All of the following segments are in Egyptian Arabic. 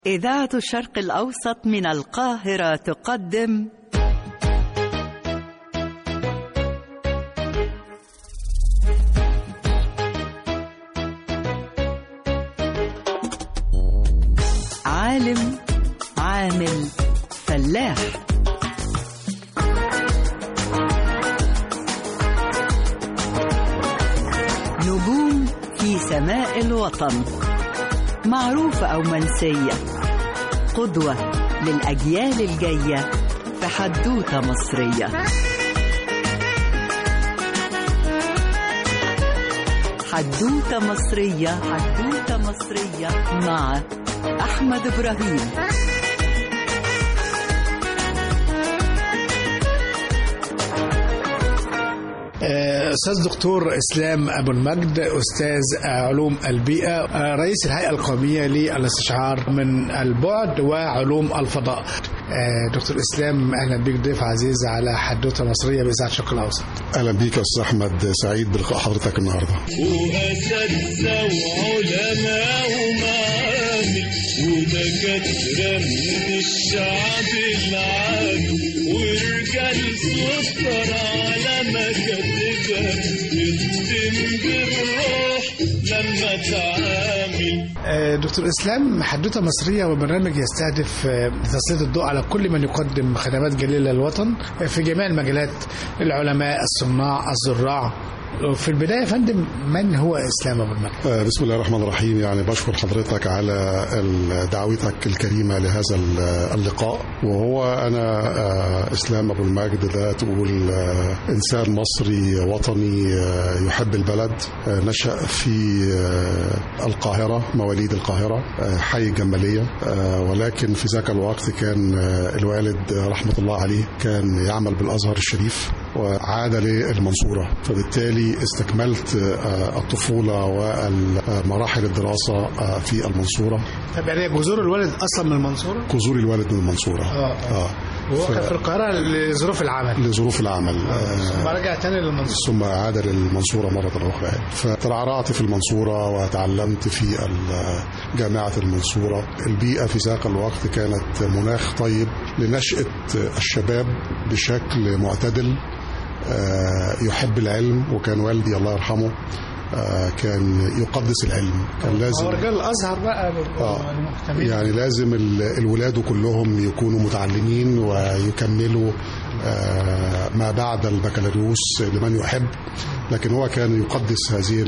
إذاعة الشرق الأوسط من القاهرة تقدم عالم عامل فلاح نجوم في سماء الوطن معروفة أو منسية قدوة للأجيال الجاية في حدوتة مصرية حدوتة مصرية حدوتة مصرية مع أحمد إبراهيم أستاذ دكتور إسلام أبو المجد أستاذ علوم البيئة رئيس الهيئة القومية للاستشعار من البعد وعلوم الفضاء دكتور إسلام أهلا بك ضيف عزيز على حدوتة مصرية بإذاعة الشرق الأوسط أهلا بيك يا أستاذ أحمد سعيد بلقاء حضرتك النهاردة وأساتذة وعلماء ومعامل ودكاترة من الشعب العامي ورجال سكر على مكاتبها يختم بالروح لما تعامل دكتور إسلام حدوتة مصرية وبرنامج يستهدف تسليط الضوء على كل من يقدم خدمات جليلة للوطن في جميع المجالات العلماء الصناع الزراع في البداية يا فندم من هو إسلام أبو المجد؟ بسم الله الرحمن الرحيم يعني بشكر حضرتك على دعوتك الكريمة لهذا اللقاء وهو أنا إسلام أبو المجد ده تقول إنسان مصري وطني يحب البلد نشأ في القاهرة مواليد القاهرة حي الجمالية ولكن في ذاك الوقت كان الوالد رحمة الله عليه كان يعمل بالأزهر الشريف وعاد للمنصورة فبالتالي استكملت الطفولة ومراحل الدراسة في المنصورة طب يعني جذور الوالد أصلا من المنصورة؟ جذور الوالد من المنصورة آه. آه. وهو ف... كان في القاهرة لظروف العمل لظروف العمل آه. ثم رجع تاني للمنصورة ثم عاد للمنصورة مرة أخرى فترعرعت في المنصورة وتعلمت في جامعة المنصورة البيئة في ذاك الوقت كانت مناخ طيب لنشأة الشباب بشكل معتدل يحب العلم وكان والدي الله يرحمه كان يقدس العلم كان لازم رجال الازهر بقى آه يعني لازم الولاد كلهم يكونوا متعلمين ويكملوا ما بعد البكالوريوس لمن يحب لكن هو كان يقدس هذه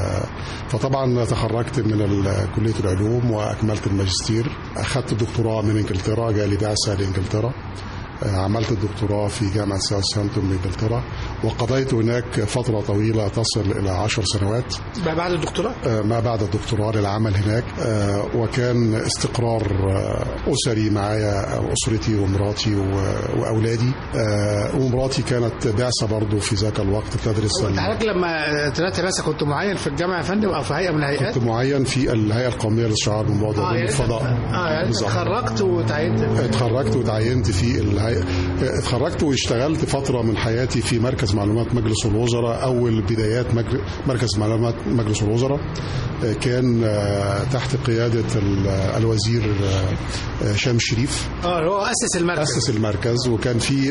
فطبعا تخرجت من كليه العلوم واكملت الماجستير اخذت الدكتوراه من انجلترا جالي بعثه لانجلترا عملت الدكتوراه في جامعة ساوثهامبتون بإنجلترا وقضيت هناك فترة طويلة تصل إلى عشر سنوات ما بعد الدكتوراه؟ ما بعد الدكتوراه للعمل هناك وكان استقرار أسري معايا أسرتي ومراتي وأولادي ومراتي كانت بعثة برضو في ذاك الوقت تدرس حضرتك لما طلعت بعثة كنت معين في الجامعة يا فندم أو في هيئة من الهيئات؟ كنت معين في الهيئة القومية للشعار من بعد آه الفضاء اه يعني اتخرجت وتعينت اتخرجت وتعينت في الهيئة اتخرجت واشتغلت فترة من حياتي في مركز معلومات مجلس الوزراء أول بدايات مركز معلومات مجلس الوزراء كان تحت قيادة الوزير شام شريف اه هو أسس المركز أسس المركز وكان في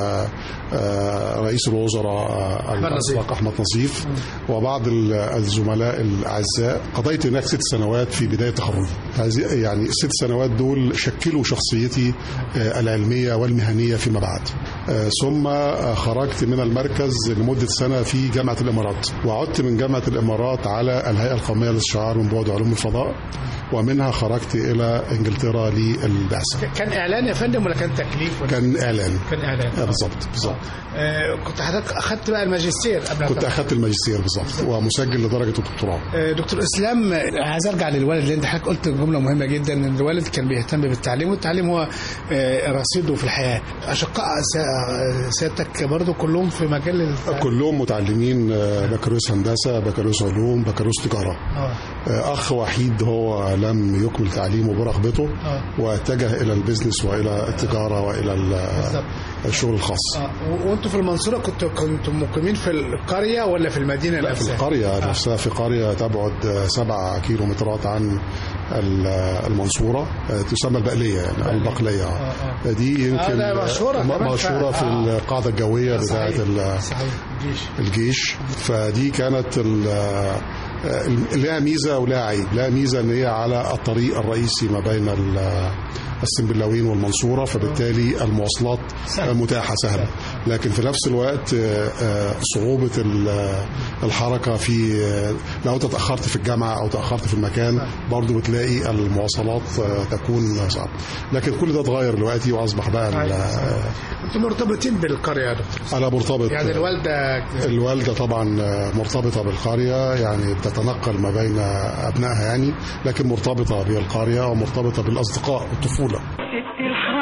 رئيس الوزراء الأسبق أحمد نصيف وبعض الزملاء الأعزاء قضيت هناك ست سنوات في بداية تخرجي يعني الست سنوات دول شكلوا شخصيتي العلمية والمهنية فيما بعد ثم خرجت من المركز لمدة سنة في جامعة الإمارات وعدت من جامعة الإمارات على الهيئة القومية للشعار من بعد علوم الفضاء ومنها خرجت إلى إنجلترا للبعثة كان إعلان يا فندم ولا كان تكليف ولا كان إعلان كان إعلان آه بالظبط بالظبط آه كنت حضرتك أخذت بقى الماجستير قبل كنت أخذت الماجستير بالظبط ومسجل لدرجة الدكتوراه آه دكتور إسلام عايز أرجع للوالد لأن حضرتك قلت جملة مهمة جدا إن الوالد كان بيهتم بالتعليم والتعليم هو آه رصيده في الحياة أشقاء سيادتك برضو كلهم في مجال التعليم. كلهم متعلمين بكالوريوس هندسة بكالوريوس علوم بكالوريوس تجارة آه. أخ وحيد هو لم يكمل تعليمه برغبته آه. واتجه إلى البيزنس وإلى التجارة وإلى الشغل الخاص آه. وأنتوا في المنصورة كنتوا كنتوا مقيمين في القرية ولا في المدينة لا في نفسها؟ القرية نفسها في قرية تبعد سبع كيلومترات عن ال- المنصورة آه، تسمى البقلية يعني أو البقلية آه. دي يمكن آه، ده مشهورة م- كمان. مشهورة في آه. القاعدة الجوية بتاعت صحيح ال- صحيح الجيش الجيش فدي كانت ال- آه، لها ميزه ولها عيب لها ميزه ان هي على الطريق الرئيسي ما بين ال- السنبلاوين والمنصوره فبالتالي المواصلات متاحه سهله لكن في نفس الوقت آه، آه، صعوبه ال- الحركه في آه، لو انت تاخرت في الجامعه او تاخرت في المكان برضو بتلاقي المواصلات آه، تكون صعبه لكن كل ده اتغير دلوقتي واصبح بقى ال- آه، انتم مرتبطين بالقريه يا دكتور انا مرتبط يعني الوالده الوالدة طبعا مرتبطة بالقرية يعني بتتنقل ما بين أبنائها يعني لكن مرتبطة بالقرية ومرتبطة بالأصدقاء الطفولة ست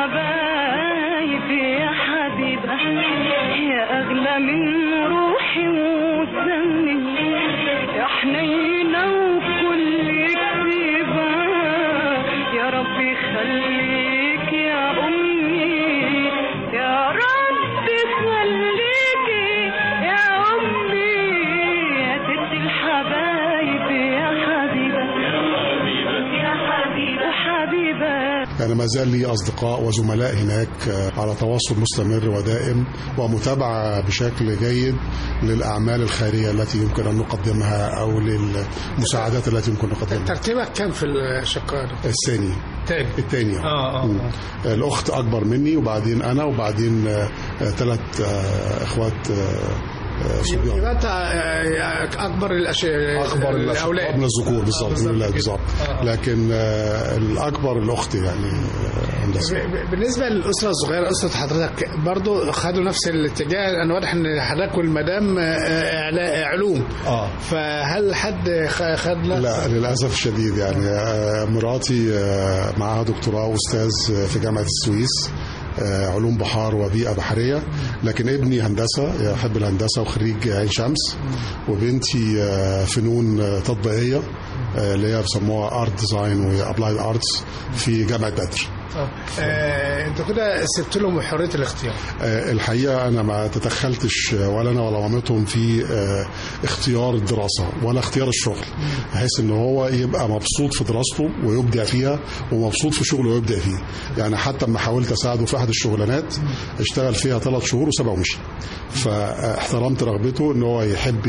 الحبايب يا حبيبة يا أغلى من روحي ودمي يا حنينة وكل كتيبة يا رب يخليك يا أمي يا رب يخليكي يا أمي يا ست الحبايب يا حبيبة يا حبيبة وحبيبة يعني ما زال لي أصدقاء وزملاء هناك آه، على تواصل مستمر ودائم ومتابعة بشكل جيد للأعمال الخيرية التي يمكن أن نقدمها أو للمساعدات التي يمكن نقدمها ترتيبك كام في الشقه يا دكتور؟ الثاني تاني الثاني آه، آه، مم. الأخت أكبر مني وبعدين أنا وبعدين ثلاث إخوات آه، آه، صبيان يبقى انت آه، اكبر الاشياء اكبر الاولاد من الذكور بالظبط بالظبط من الولاد كده. بالظبط آه. لكن آه، الاكبر الاخت يعني آه، هندسه ب- ب- بالنسبه للاسره الصغيره اسره حضرتك برضو خدوا نفس الاتجاه انا واضح ان حضرتك والمدام آه، إعلا- علوم اه فهل حد خ- خد لا للاسف الشديد يعني آه، مراتي آه، معاها دكتوراه واستاذ في جامعه السويس آه، علوم بحار وبيئه بحريه لكن ابني هندسه يحب الهندسه وخريج عين شمس وبنتي آه، فنون آه، تطبيقيه آه، اللي هي بيسموها ارت ديزاين وابلايد ارتس في جامعه بدر آه، انت كده سبت لهم حريه الاختيار آه، الحقيقه انا ما تدخلتش آه، ولا انا ولا مامتهم في آه، اختيار الدراسه ولا اختيار الشغل بحيث ان هو يبقى مبسوط في دراسته ويبدع فيها ومبسوط في شغله ويبدع فيه يعني حتى لما حاولت اساعده في احد الشغلانات اشتغل فيها ثلاث شهور وسابها ومشي فاحترمت رغبته ان هو يحب ي-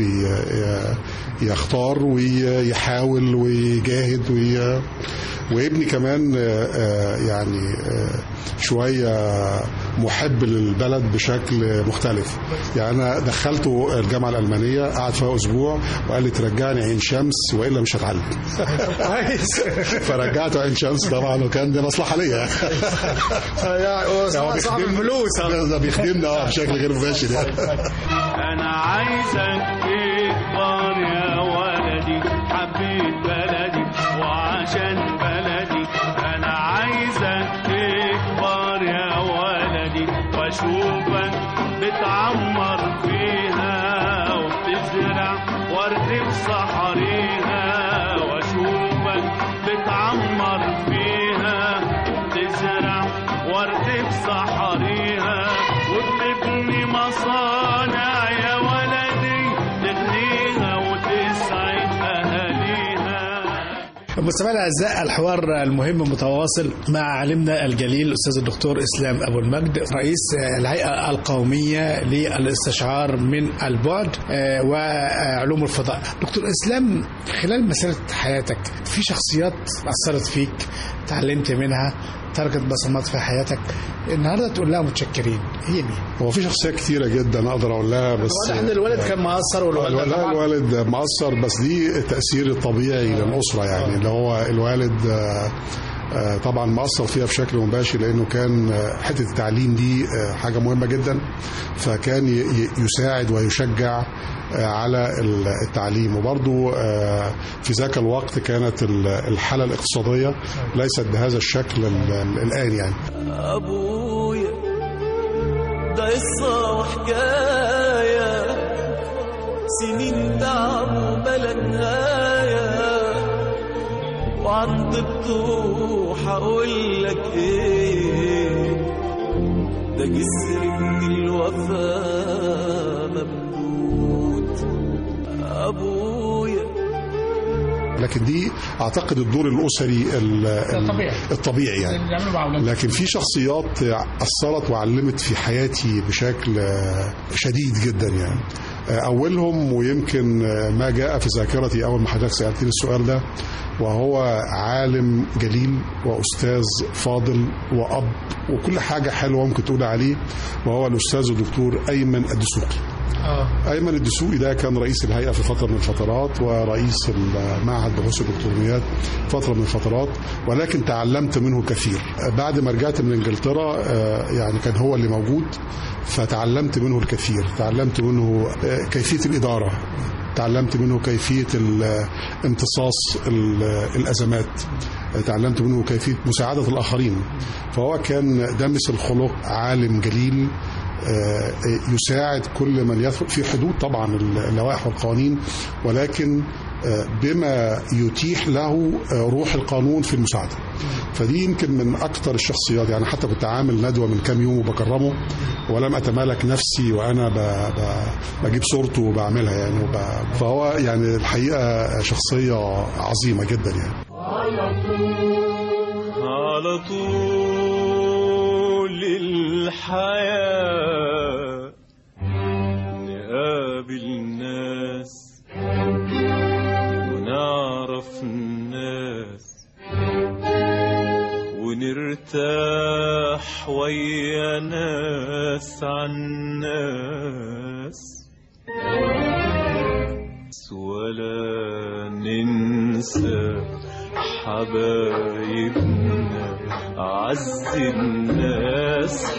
ي- يختار ويحاول ويجاهد وي... وابني كمان آه، آه، يعني آه، شويه محب للبلد بشكل مختلف يعني انا دخلته الجامعه الالمانيه قعد فيها اسبوع وقال لي ترجعني عين شمس والا مش هتعلم كويس فرجعته عين شمس طبعا وكان دي مصلحه ليا يعني صاحب صاحب بيخدمني- الفلوس ده بيخدمنا اه بشكل غير مباشر يعني انا عايزك تكبر يا ولدي حبيت بلدي وعشان بلدي انا عايزك تكبر يا ولدي واشوفك بتعمر فيها وبتزرع ورد في صحريها واشوفك بتعمر فيها وبتزرع ورد في صحريها وبتبني مصانع يا ولدي تغنيها وتسعد اهاليها مستمعينا الاعزاء الحوار المهم متواصل مع عالمنا الجليل الاستاذ الدكتور اسلام ابو المجد رئيس الهيئه القوميه للاستشعار من البعد آه، وعلوم الفضاء. دكتور اسلام خلال مسيره حياتك في شخصيات اثرت فيك تعلمت منها تركت بصمات في حياتك النهارده تقول لها متشكرين هي مين؟ هو في شخصيات كتيره جدا اقدر اقول لها بس واضح ان الولد كان مقصر والوالده لا طبعا الوالد مأثر بس دي التأثير الطبيعي للأسرة يعني اللي هو الوالد آه، آه، طبعا مأثر فيها بشكل مباشر لأنه كان آه، حتة التعليم دي آه، حاجة مهمة جدا فكان ي- ي- يساعد ويشجع آه، على ال- التعليم وبرضو آه، في ذاك الوقت كانت ال- الحالة الاقتصادية ليست بهذا الشكل ال- ال- الآن يعني أبويا ده قصة وحكاية سنين تعب بلا نهاية وعن طبته هقول لك ايه ده جسر من الوفا ممدود أبويا لكن دي اعتقد الدور الاسري ال- ال- الطبيعي. الطبيعي يعني يعملوا مع أولادهم. لكن في شخصيات اثرت وعلمت في حياتي بشكل آه، شديد جدا يعني آه، اولهم ويمكن آه، ما جاء في ذاكرتي اول ما حضرتك سالتني السؤال ده وهو عالم جليل واستاذ فاضل واب وكل حاجه حلوه ممكن تقول عليه وهو الاستاذ الدكتور ايمن الدسوقي اه ايمن الدسوقي ده كان رئيس الهيئه في فتره من الفترات ورئيس معهد بحوث الالكترونيات فتره من الفترات ولكن تعلمت منه كثير بعد ما رجعت من انجلترا آه، يعني كان هو اللي موجود فتعلمت منه الكثير تعلمت منه آه، كيفيه الاداره تعلمت منه كيفيه ال- امتصاص ال- الازمات تعلمت منه كيفيه مساعده الاخرين فهو كان دمس الخلق عالم جليل آه، يساعد كل من يدخل في حدود طبعا اللوائح والقوانين ولكن آه، بما يتيح له آه، روح القانون في المساعده فدي يمكن من اكثر الشخصيات يعني حتى كنت عامل ندوه من كام يوم وبكرمه ولم اتمالك نفسي وانا ب... ب... بجيب صورته وبعملها يعني وب... فهو يعني الحقيقه شخصيه عظيمه جدا يعني على طول الحياة نقابل ناس ونعرف الناس ونرتاح ويا ناس عن ناس ولا ننسى حبايبنا أعز الناس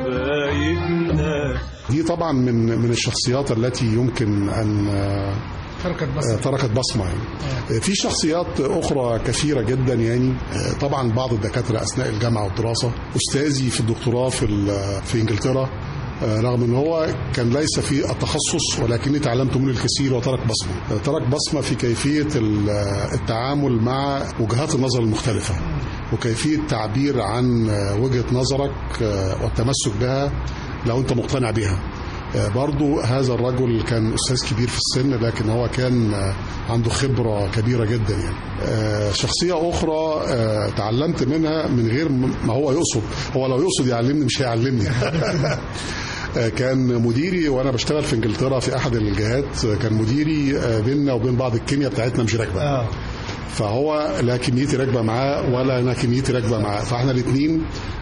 حبايبنا دي طبعا من من الشخصيات التي يمكن ان آه، تركت بس آه، تركت بصمه يعني. آه، في شخصيات اخرى كثيره جدا يعني آه، طبعا بعض الدكاتره اثناء الجامعه والدراسه استاذي في الدكتوراه في ال- في انجلترا آه، رغم ان هو كان ليس في التخصص ولكني تعلمت منه الكثير وترك بصمه آه، ترك بصمه في كيفيه ال- التعامل مع وجهات النظر المختلفه وكيفيه التعبير عن آه، وجهه نظرك آه، والتمسك بها لو انت مقتنع بها آه، برضو هذا الرجل كان أستاذ كبير في السن لكن هو كان آه، عنده خبرة كبيرة جدا يعني آه، شخصية أخرى آه، تعلمت منها من غير ما هو يقصد هو لو يقصد يعلمني مش هيعلمني آه، كان مديري وانا بشتغل في انجلترا في احد الجهات آه، كان مديري آه، بيننا وبين بعض الكيمياء بتاعتنا مش راكبه اه فهو لا كميتي راكبه معاه ولا انا كميتي راكبه معاه فاحنا الاثنين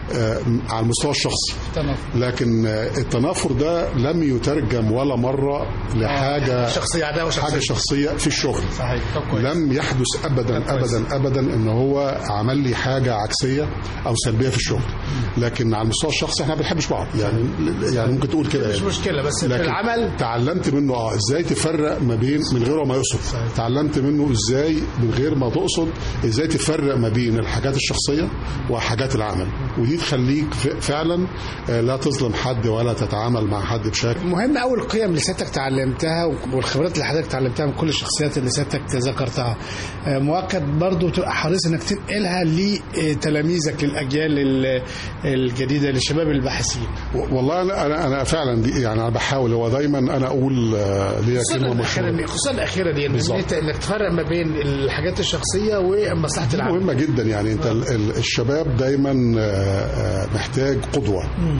على المستوى الشخصي تمام لكن آه، التنافر ده لم يترجم ولا مره لحاجه شخصية عداوة حاجه شخصية شخصيه في الشغل صحيح طب كويس لم يحدث ابدا طب كويس. ابدا ابدا ان هو عمل لي حاجه عكسيه او سلبيه في الشغل لكن على المستوى الشخصي احنا ما بنحبش بعض يعني يعني ممكن تقول كده مش يعني. مشكلة بس في لكن العمل تعلمت منه اه ازاي تفرق ما بين من غير ما يقصد تعلمت منه ازاي من غير ما تقصد ازاي تفرق ما بين الحاجات الشخصيه وحاجات العمل ودي تخليك ف- فعلا آه، لا تظلم حد ولا تتعامل مع حد بشكل مهم قوي القيم اللي سيادتك تعلمتها والخبرات اللي حضرتك تعلمتها من كل الشخصيات اللي سيادتك ذكرتها آه، مؤكد برضو تبقى حريص انك تنقلها لتلاميذك للاجيال ال- الجديده للشباب الباحثين و- والله انا انا انا فعلا دي يعني انا بحاول هو دايما انا اقول آه، ليا خصوصا كلمه الاخيره مشهوره دي خصوصا الاخيره دي إن بالظبط. انت انك تفرق ما بين الحاجات الشخصيه ومصلحه دي العمل مهمة جدا يعني انت ال- ال- الشباب دايما آه، آه، محتاج قدوة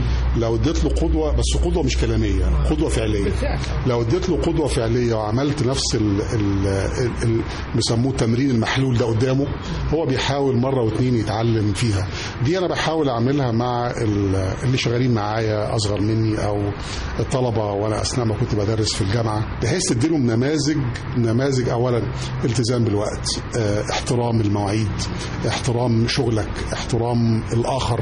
لو اديت له قدوة بس قدوة مش كلامية قدوة فعلية بالفعل. لو اديت له قدوة فعلية وعملت نفس ال ال ال ال بيسموه التمرين المحلول ده قدامه هو بيحاول مرة واتنين يتعلم فيها دي انا بحاول اعملها مع ال- اللي شغالين معايا اصغر مني او الطلبة وانا اثناء ما كنت بدرس في الجامعة بحيث تديلهم نماذج نماذج اولا التزام بالوقت آه، احترام المواعيد احترام شغلك احترام الاخر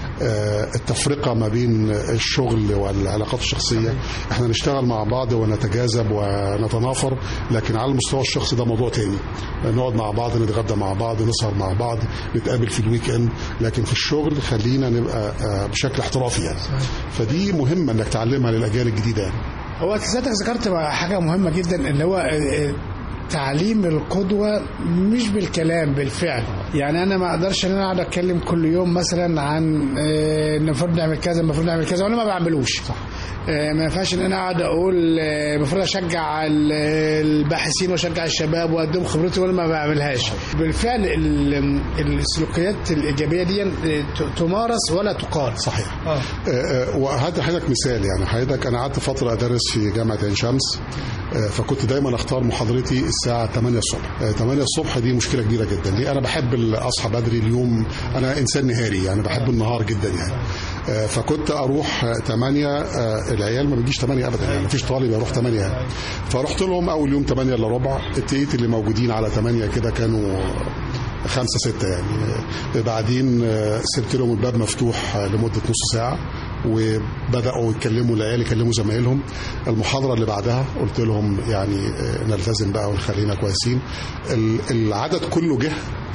آه، التفرقة ما بين الشغل والعلاقات الشخصية احنا نشتغل مع بعض ونتجاذب ونتنافر لكن على المستوى الشخصي ده موضوع تاني نقعد مع بعض نتغدى مع بعض نسهر مع بعض نتقابل في الويك اند لكن في الشغل خلينا نبقى آه، بشكل احترافي يعني فدي مهمة انك تعلمها للاجيال الجديدة يعني هو سيادتك ذكرت حاجه مهمه جدا اللي هو آه، آه، تعليم القدوة مش بالكلام بالفعل يعني أنا ما أقدرش إن أنا أقعد أتكلم كل يوم مثلا عن آه، إن المفروض نعمل كذا المفروض نعمل كذا وأنا ما بعملوش آه، ما ينفعش ان انا اقعد اقول آه، المفروض اشجع ال- الباحثين واشجع الشباب واديهم خبرتي وانا ما بعملهاش بالفعل ال- السلوكيات الايجابيه دي آه، ت- تمارس ولا تقال صحيح اه آه، آه، وهدي حضرتك مثال يعني حضرتك انا قعدت فتره ادرس في جامعه عين شمس آه، فكنت دايما اختار محاضرتي الساعه 8 الصبح آه، 8 الصبح دي مشكله كبيره جدا ليه انا بحب ال- اصحى بدري اليوم انا انسان نهاري يعني بحب النهار جدا يعني آه، فكنت اروح آه، 8 آه، العيال ما بيجيش 8 ابدا يعني مفيش طالب يروح 8 يعني فرحت لهم اول يوم 8 الا ربع اتلقيت اللي موجودين على 8 كده كانوا خمسة ستة يعني آه، بعدين آه، سبت لهم الباب مفتوح آه، لمدة نص ساعة وبدأوا يتكلموا العيال يكلموا زمايلهم المحاضرة اللي بعدها قلت لهم يعني آه، نلتزم بقى ونخلينا كويسين ال- العدد كله جه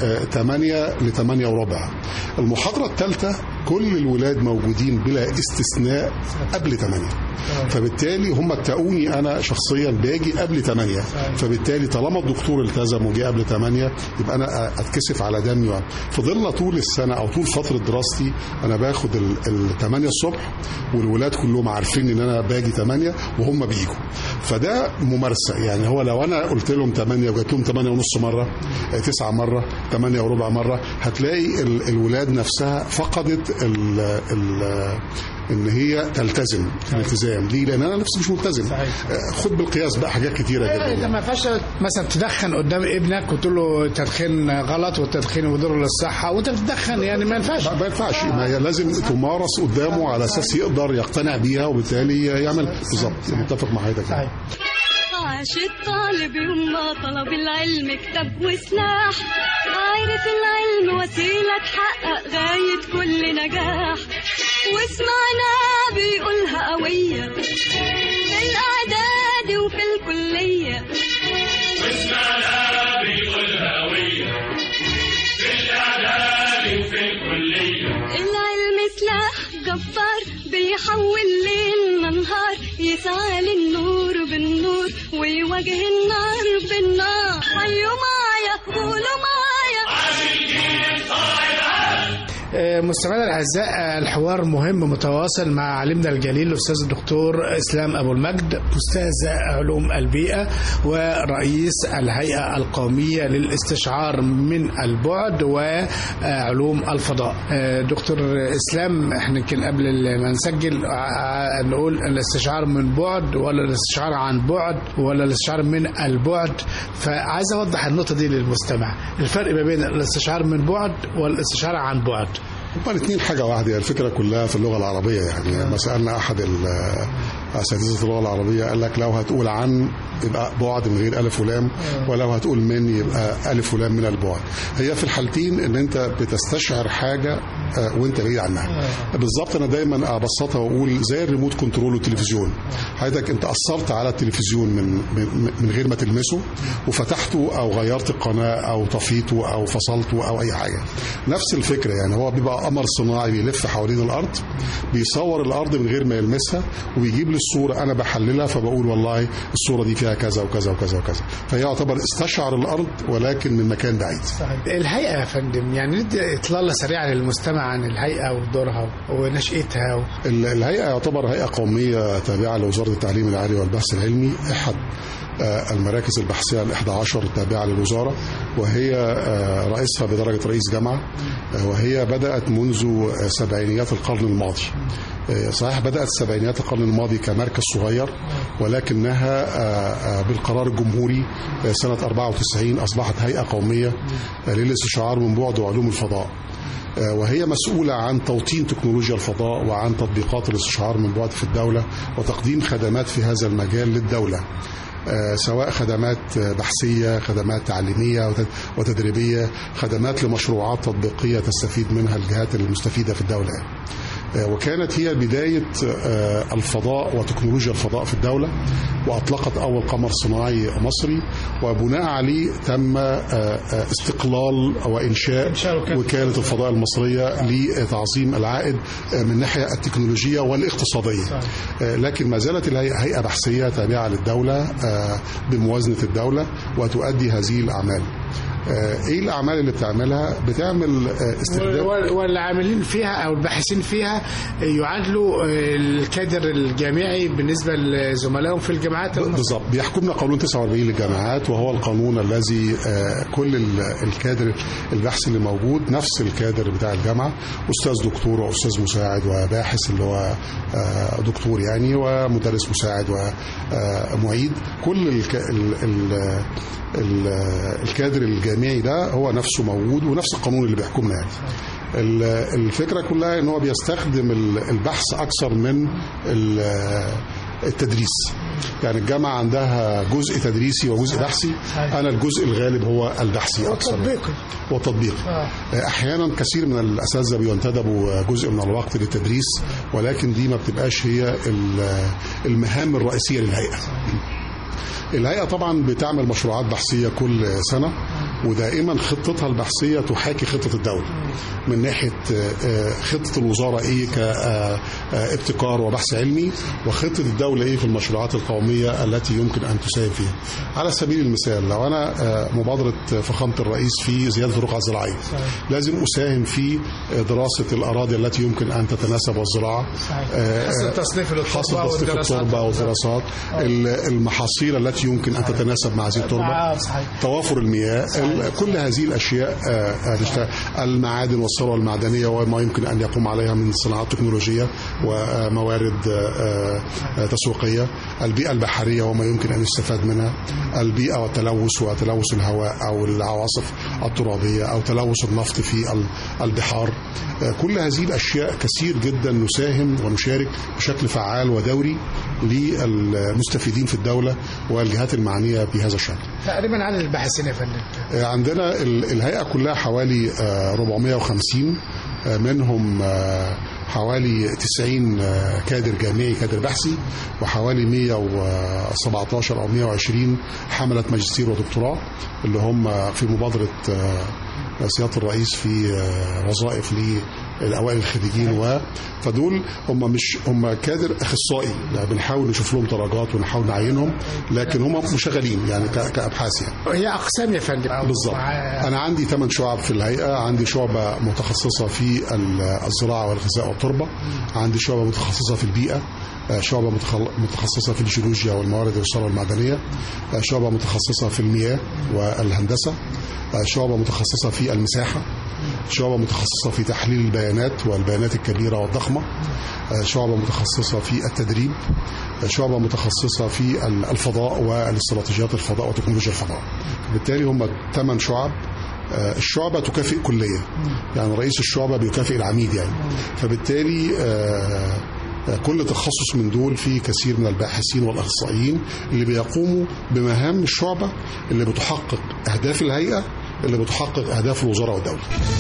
8 ل 8 وربع المحاضرة الثالثة كل الولاد موجودين بلا استثناء قبل 8 فبالتالي هم اتقوني انا شخصيا باجي قبل 8 فبالتالي طالما الدكتور التزم وجه قبل 8 يبقى انا اتكسف على دمي وعلى- فضلنا طول السنه او طول فتره دراستي انا باخد ال ال 8 الصبح والولاد كلهم عارفين ان انا باجي 8 وهم بيجوا فده ممارسه يعني هو لو انا قلت لهم 8 وجات لهم 8 ونص مره 9 مره 8 وربع مره هتلاقي ال الولاد نفسها فقدت ال ال ان هي تلتزم الالتزام ليه لان انا نفسي مش ملتزم صحيح. آه، خد بالقياس بقى حاجات كتيره جدا انت ما ينفعش مثلا تدخن قدام ابنك وتقول له التدخين غلط والتدخين يضر للصحه وانت بتدخن يعني ما ينفعش ما ما ينفعش ما هي لازم تمارس قدامه على اساس يقدر يقتنع بيها وبالتالي يعمل بالظبط متفق مع حضرتك صحيح. عاش الطالب يوم ما طلب العلم كتاب وسلاح عارف العلم وسيلة تحقق غاية كل نجاح وسمعنا بيقولها قوية في الإعداد وفي الكلية العلم سلاح جبار بيحول ليلنا نهار يسعى للنور بالنور ويواجه النار بالنار حيوا معايا قولوا معايا آه، مستمعينا الاعزاء آه، الحوار مهم متواصل مع عالمنا الجليل الاستاذ الدكتور اسلام ابو المجد استاذ علوم البيئه ورئيس الهيئه القوميه للاستشعار من البعد وعلوم الفضاء آه، دكتور اسلام احنا يمكن قبل ما نسجل آه، نقول الاستشعار من بعد ولا الاستشعار عن بعد ولا الاستشعار من البعد فعايز اوضح النقطه دي للمستمع الفرق ما بين الاستشعار من بعد والاستشعار عن بعد هما الاثنين حاجة واحدة هي الفكرة كلها في اللغة العربية يعني لما سألنا أحد ال- أساتذة اللغة العربية قال لك لو هتقول عن يبقى بعد من غير ألف ولام ولو هتقول من يبقى ألف ولام من البعد هي في الحالتين إن أنت بتستشعر حاجة آه، وأنت بعيد عنها بالظبط أنا دايما أبسطها وأقول زي الريموت كنترول والتلفزيون حضرتك أنت أثرت على التلفزيون من من من غير ما تلمسه وفتحته أو غيرت القناة أو طفيته أو فصلته أو أي حاجة نفس الفكرة يعني هو بيبقى قمر صناعي بيلف حوالين الأرض بيصور الأرض من غير ما يلمسها وبيجيب لي الصورة أنا بحللها فبقول والله الصورة دي فيها كذا وكذا وكذا وكذا فهي يعتبر استشعر الأرض ولكن من مكان بعيد الهيئة يا فندم يعني ندي إطلالة سريعة للمستمع عن الهيئة ودورها ونشأتها و... ال- الهيئة يعتبر هيئة قومية تابعة لوزارة التعليم العالي والبحث العلمي أحد آه، المراكز البحثية الإحدى عشر التابعة للوزارة وهي آه، رئيسها بدرجة رئيس جامعة آه، وهي بدأت منذ آه، سبعينيات القرن الماضي آه، صحيح بدأت سبعينيات القرن الماضي كمركز صغير ولكنها آه، آه، بالقرار الجمهوري آه، سنة 94 أصبحت هيئة قومية آه، للاستشعار من بعد وعلوم الفضاء آه، وهي مسؤولة عن توطين تكنولوجيا الفضاء وعن تطبيقات الاستشعار من بعد في الدولة وتقديم خدمات في هذا المجال للدولة آه، سواء خدمات آه، بحثية خدمات تعليمية وت- وتدريبية خدمات لمشروعات تطبيقية تستفيد منها الجهات المستفيدة في الدولة آه، وكانت هي بداية آه، الفضاء وتكنولوجيا الفضاء في الدولة وأطلقت أول قمر صناعي مصري وبناء عليه تم آه، آه، استقلال وإنشاء إنشاء وكالة وكالة الفضاء المصرية لتعظيم العائد آه، من الناحية التكنولوجية والاقتصادية آه، لكن ما زالت الهيئة هيئة بحثية تابعة للدولة آه، بموازنة الدولة وتؤدي هذه الأعمال آه، ايه الاعمال اللي بتعملها بتعمل آه، استخدام وال- والعاملين فيها او الباحثين فيها يعادلوا آه، الكادر الجامعي بالنسبه لزملائهم في الجامعات المصرية. بالظبط بيحكمنا قانون 49 للجامعات وهو القانون الذي آه، كل ال- الكادر البحث اللي موجود نفس الكادر بتاع الجامعه استاذ دكتور واستاذ مساعد وباحث اللي هو آه، دكتور يعني ومدرس مساعد ومعيد كل الك... ال... ال... ال... الكادر الجامعي ده هو نفسه موجود ونفس القانون اللي بيحكمنا يعني ال- الفكره كلها ان هو بيستخدم ال- البحث اكثر من ال- التدريس يعني الجامعه عندها جزء تدريسي وجزء بحثي انا الجزء الغالب هو البحثي اكثر تطبيقي والتطبيق احيانا كثير من الاساتذه بينتدبوا جزء من الوقت للتدريس ولكن دي ما بتبقاش هي ال- المهام الرئيسيه للهيئه الهيئه طبعا بتعمل مشروعات بحثيه كل سنه ودائما خطتها البحثيه تحاكي خطه الدوله من ناحيه آه، خطه الوزاره ايه كابتكار وبحث علمي وخطه الدوله ايه في المشروعات القوميه التي يمكن ان تساهم فيها على سبيل المثال لو انا آه، مبادره فخامه الرئيس في زياده الرقعه الزراعيه لازم اساهم في دراسه الاراضي التي يمكن ان تتناسب والزراعه آه، حسب تصنيف التربة حسب تصنيف والدراسات. التربه والدراسات ال- المحاصيل التي يمكن ان تتناسب مع هذه التربه آه، صحيح. توافر المياه ال- كل هذه الاشياء آه، آه، تشتغل. المعادن والثروه المعدنيه وما يمكن ان يقوم عليها من صناعات تكنولوجيه وموارد آه، آه، تسويقيه البيئه البحريه وما يمكن ان يستفاد منها البيئه والتلوث وتلوث الهواء او العواصف الترابيه او تلوث النفط في ال- البحار آه، كل هذه الاشياء كثير جدا نساهم ونشارك بشكل فعال ودوري للمستفيدين في الدوله والجهات المعنيه بهذا الشان تقريبا عدد الباحثين يا فندم عندنا ال- الهيئة كلها حوالي آه، 450 آه، منهم آه، حوالي 90 آه، كادر جامعي كادر بحثي وحوالي 117 أو 120 حملة ماجستير ودكتوراه اللي هم في مبادرة آه، سيادة الرئيس في آه، وظائف للأوائل الخريجين و فدول هم مش هم كادر أخصائي يعني بنحاول نشوف لهم درجات ونحاول نعينهم لكن هم مشغلين يعني ك- كأبحاث يعني هي اقسام يا فندم بالظبط مع- انا عندي ثمان شعب في الهيئه عندي شعبه متخصصه في ال- الزراعه والغذاء والتربه عندي شعبه متخصصه في البيئه آه، شعبة متخل- متخصصة في الجيولوجيا والموارد والثروة المعدنية آه، شعبة متخصصة في المياه والهندسة آه، شعبة متخصصة في المساحة شعبة متخصصة في تحليل البيانات والبيانات الكبيرة والضخمة آه، شعبة متخصصة في التدريب آه، شعبة متخصصة في ال- الفضاء والاستراتيجيات الفضاء وتكنولوجيا الفضاء بالتالي هم ثمان شعب آه، الشعبة تكافئ كلية يعني رئيس الشعبة بيكافئ العميد يعني فبالتالي آه، آه، كل تخصص من دول فيه كثير من الباحثين والأخصائيين اللي بيقوموا بمهام الشعبة اللي بتحقق أهداف الهيئة اللي بتحقق أهداف الوزارة والدولة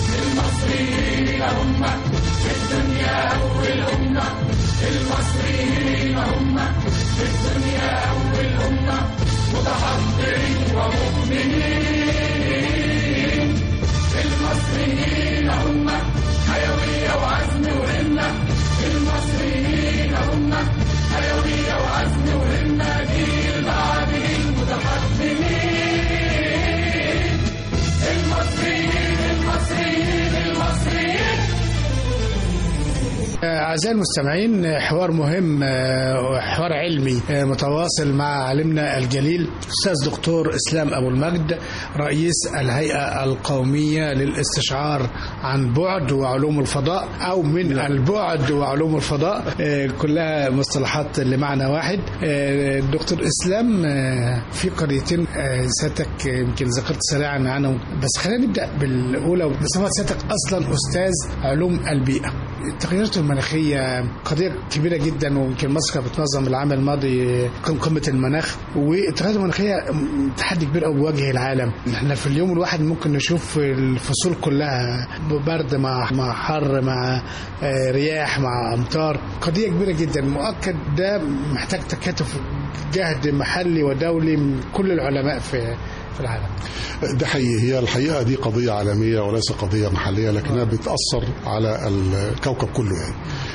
آه، أعزائي المستمعين آه، حوار مهم آه، حوار علمي آه، متواصل مع عالمنا الجليل أستاذ دكتور إسلام أبو المجد رئيس الهيئة القومية للاستشعار عن بعد وعلوم الفضاء أو من البعد وعلوم الفضاء آه، كلها مصطلحات لمعنى واحد آه، دكتور إسلام آه، في قريتين آه، سيادتك يمكن ذكرت سريعا عنهم بس خلينا نبدأ بالأولى بصفة سيادتك أصلا أستاذ علوم البيئة التغيرات المناخية قضية كبيرة جدا ويمكن مصر كانت بتنظم العام الماضي كان قمة المناخ والتغيرات المناخية تحدي كبير قوي بيواجه العالم احنا في اليوم الواحد ممكن نشوف الفصول كلها برد مع مع حر مع آه، رياح مع امطار قضية كبيرة جدا مؤكد ده محتاج تكاتف جهد محلي ودولي من كل العلماء في في العالم ده حقيقي هي الحقيقة دي قضية عالمية وليس قضية محلية لكنها بتأثر على الكوكب كله يعني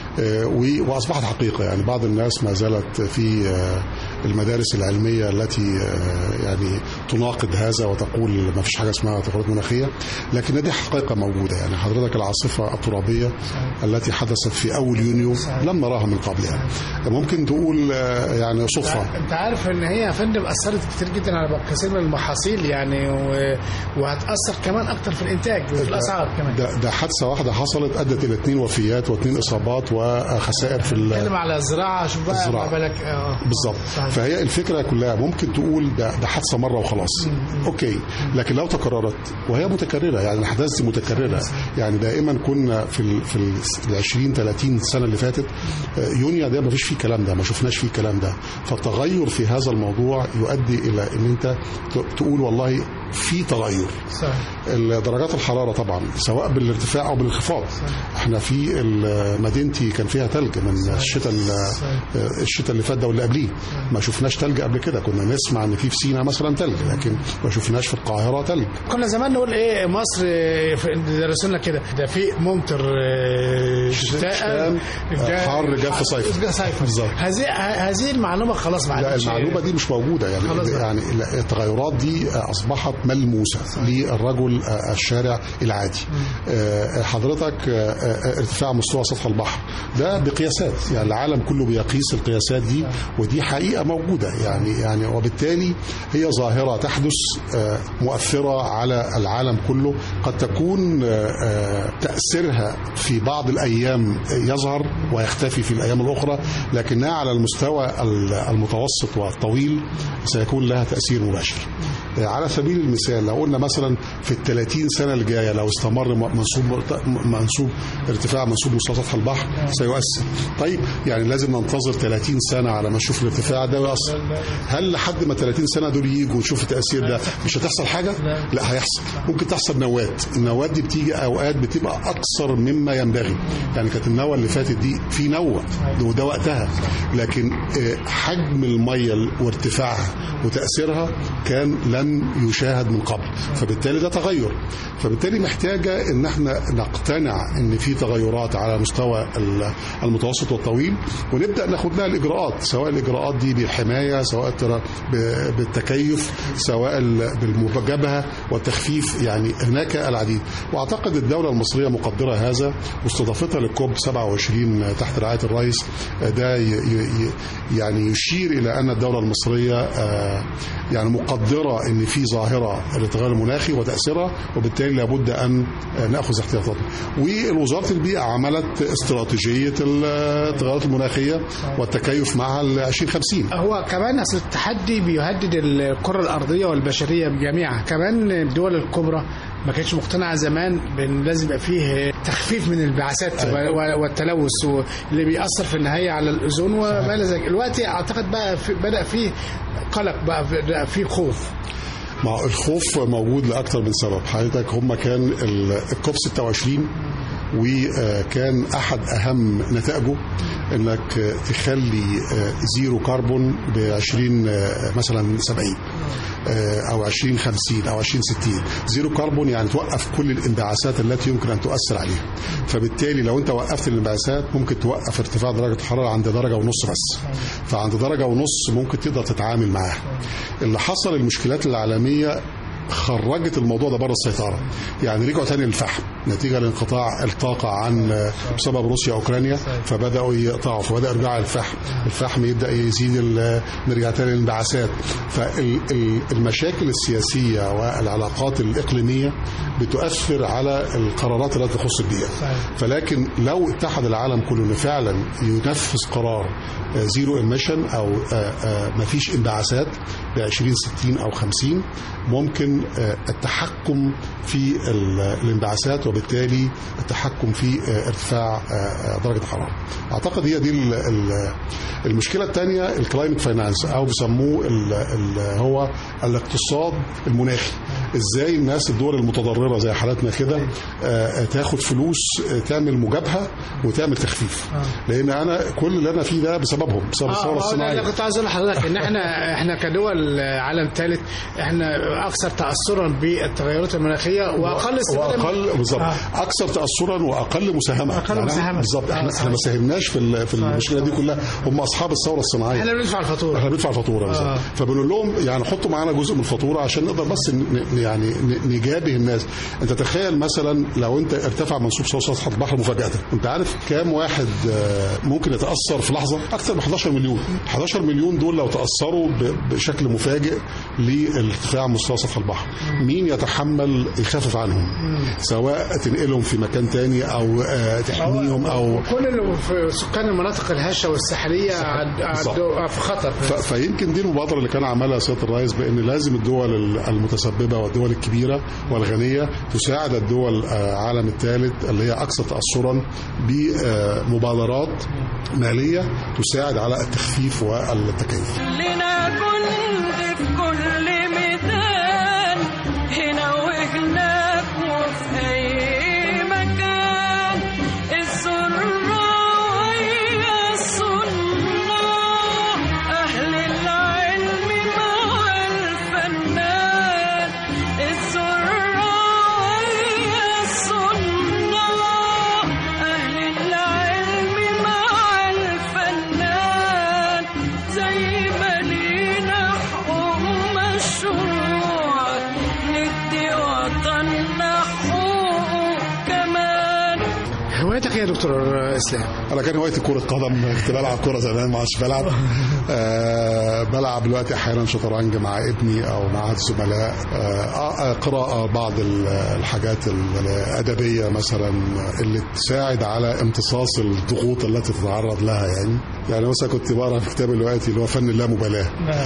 آه، و- واصبحت حقيقه يعني بعض الناس ما زالت في آه، المدارس العلميه التي آه، يعني تناقض هذا وتقول ما فيش حاجه اسمها تغيرات مناخيه لكن دي حقيقه موجوده يعني حضرتك العاصفه الترابيه التي حدثت في اول يونيو لم نراها من قبل يعني ممكن تقول آه، يعني صدفه انت عارف ان هي يا فندم اثرت كتير جدا على كثير من المحاصيل يعني و... وهتاثر كمان اكتر في الانتاج وفي الاسعار كمان ده, ده حادثه واحده حصلت ادت الى اثنين وفيات واثنين اصابات وخسائر في ال- نتكلم على الزراعه شوف بقى الزراعة. ما بالك اه بالظبط صحيح. فهي الفكره كلها ممكن تقول ده ده حادثه مره وخلاص اوكي لكن لو تكررت وهي متكرره يعني الاحداث دي متكرره يعني دائما كنا في ال في ال 20 30 سنه اللي فاتت آه، يونيو ده ما فيش فيه الكلام ده ما شفناش فيه الكلام ده فالتغير في هذا الموضوع يؤدي الى ان انت ت- تقول والله في تغير صحيح درجات الحراره طبعا سواء بالارتفاع او بالانخفاض احنا في ال- مدينتي كان فيها ثلج من الشتاء ال- الشتاء اللي فات ده واللي قبليه ما شفناش ثلج قبل كده كنا نسمع ان في في سينا مثلا ثلج لكن ما شفناش في القاهره ثلج كنا زمان نقول ايه مصر آه، في- درسوا لنا كده ده في ممطر آه، شتاء شتاء، جا- حر جاف صيف. جا صيف بالظبط. هذه هذه المعلومه خلاص ما لا عادتش المعلومه دي مش موجوده يعني خلاص بقى. يعني التغيرات دي اصبحت ملموسه للرجل الشارع العادي آه، حضرتك آه، آه، ارتفاع مستوى سطح البحر ده بقياسات يعني العالم كله بيقيس القياسات دي ودي حقيقه موجوده يعني يعني وبالتالي هي ظاهره تحدث آه، مؤثره على العالم كله قد تكون آه، آه، تاثيرها في بعض الايام يظهر ويختفي في الايام الاخرى لكنها على المستوى ال- المتوسط والطويل سيكون لها تاثير مباشر آه، على سبيل المثال لو قلنا مثلا في ال 30 سنه الجايه لو استمر م- منسوب منسوب ارتفاع منسوب مستوى سطح البحر سيؤثر طيب يعني لازم ننتظر 30 سنه على ما نشوف الارتفاع ده ويأثر هل لحد ما 30 سنه دول يجوا ونشوف التاثير ده مش هتحصل حاجه لا هيحصل ممكن تحصل نوات النوات دي بتيجي اوقات بتبقى اكثر مما ينبغي يعني كانت النوه اللي فاتت دي في نوه وده وقتها لكن آه، حجم الميه وارتفاعها وتاثيرها كان لم يشاهد من قبل فبالتالي ده تغير فبالتالي محتاجه ان احنا نقتنع ان في تغيرات على مستوى ال- المتوسط والطويل ونبدا ناخد لها الاجراءات سواء الاجراءات دي بالحمايه سواء ترى ب- بالتكيف سواء ال- بالمجابهه والتخفيف يعني هناك العديد واعتقد الدوله المصريه مقدره هذا واستضافتها للكوب 27 تحت رعايه الرئيس ده ي- ي- يعني يشير الى ان الدوله المصريه آه، يعني مقدره ان في ظاهره التغير المناخي وتاثيرها وبالتالي لابد ان آه، ناخذ احتياطاتنا ووزاره البيئه عملت استراتيجيه التغيرات المناخيه والتكيف مع ال 2050 هو كمان اصل التحدي بيهدد الكره الارضيه والبشريه جميعا كمان الدول الكبرى ما كانتش مقتنعه زمان بان لازم يبقى فيه تخفيف من الانبعاثات أيوة. و- والتلوث واللي بيأثر في النهايه على الاوزون وما الى ذلك دلوقتي اعتقد بقى في بدا فيه قلق بقى في- بقى فيه خوف ما هو الخوف موجود لاكثر من سبب حضرتك هم كان ال- الكوب 26 وكان احد اهم نتائجه انك تخلي زيرو كربون ب 20 مثلا 70 او 2050 او 2060 زيرو كربون يعني توقف كل الانبعاثات التي يمكن ان تؤثر عليها فبالتالي لو انت وقفت الانبعاثات ممكن توقف ارتفاع درجه الحراره عند درجه ونص بس فعند درجه ونص ممكن تقدر تتعامل معاها اللي حصل المشكلات العالميه خرجت الموضوع ده بره السيطره يعني رجعوا تاني للفحم نتيجه لانقطاع الطاقه عن بسبب روسيا واوكرانيا فبداوا يقطعوا فبدا يرجع الفحم الفحم يبدا يزيد ال- نرجع تاني للانبعاثات فالمشاكل السياسيه والعلاقات الاقليميه بتؤثر على القرارات التي تخص البيئه فلكن لو اتحد العالم كله انه فعلا ينفذ قرار زيرو ايميشن او ما فيش انبعاثات ب 2060 او 50 ممكن آه، التحكم في ال- الانبعاثات وبالتالي التحكم في آه، ارتفاع آه، آه، درجه الحراره. اعتقد هي دي ال- ال- المشكله الثانيه الكلايمت فاينانس او بيسموه ال- ال- هو الاقتصاد المناخي. ازاي الناس الدول المتضرره زي حالاتنا كده آه، تاخد فلوس آه، تعمل مجابهه وتعمل تخفيف لان انا كل اللي انا فيه ده بسببهم بسبب الثوره اه ده الصناعيه اللي كنت عايز اقول لحضرتك ان احنا احنا كدول عالم ثالث احنا اكثر تاثرا بالتغيرات المناخيه واقل استفاده واقل بالظبط آه. اكثر تاثرا واقل مساهمه أقل يعني مساهمة. بالظبط آه، احنا صحيح. احنا ما ساهمناش في ال- في المشكله دي كلها هم اصحاب الثوره الصناعيه احنا بندفع الفاتوره احنا بندفع الفاتوره بالظبط آه. فبنقول لهم يعني حطوا معانا جزء من الفاتوره عشان نقدر بس ن- ن- يعني ن- نجابه الناس انت تخيل مثلا لو انت ارتفع منسوب سوى سطح البحر مفاجاه انت عارف كام واحد آه، ممكن يتاثر في لحظه اكثر من 11 مليون 11 مليون دول لو تاثروا ب- بشكل مفاجئ لارتفاع مستوى سطح البحر مين يتحمل يخفف عنهم سواء تنقلهم في مكان تاني او آه، تحميهم او كل اللي في سكان المناطق الهشه والساحليه عد- عدوا في خطر ف- فيمكن دي المبادره اللي كان عملها سياده الرئيس بان لازم الدول ال- المتسببه والدول الكبيره والغنيه تساعد الدول آه، العالم الثالث اللي هي اكثر تاثرا بمبادرات ماليه تساعد على التخفيف والتكيف. لنا جند في كل ميدان هنا وهناك وفي أي مكان الزراعية الصناع أهل العلم مع الفنان الزراعية الصناع أهل العلم مع الفنان زي ما لينا حقوق مشروع ندي وطننا حقوق كمان هوايتك إيه يا دكتور اسلام انا كان هوايتي كره قدم كنت بلعب كره زمان ما عادش بلعب آه بلعب دلوقتي احيانا شطرنج مع ابني او مع الزملاء آه آه، قراءه بعض ال- الحاجات الادبيه مثلا اللي تساعد على امتصاص الضغوط التي تتعرض لها يعني يعني مثلا كنت بقرا في كتاب دلوقتي اللي هو فن اللامبالاه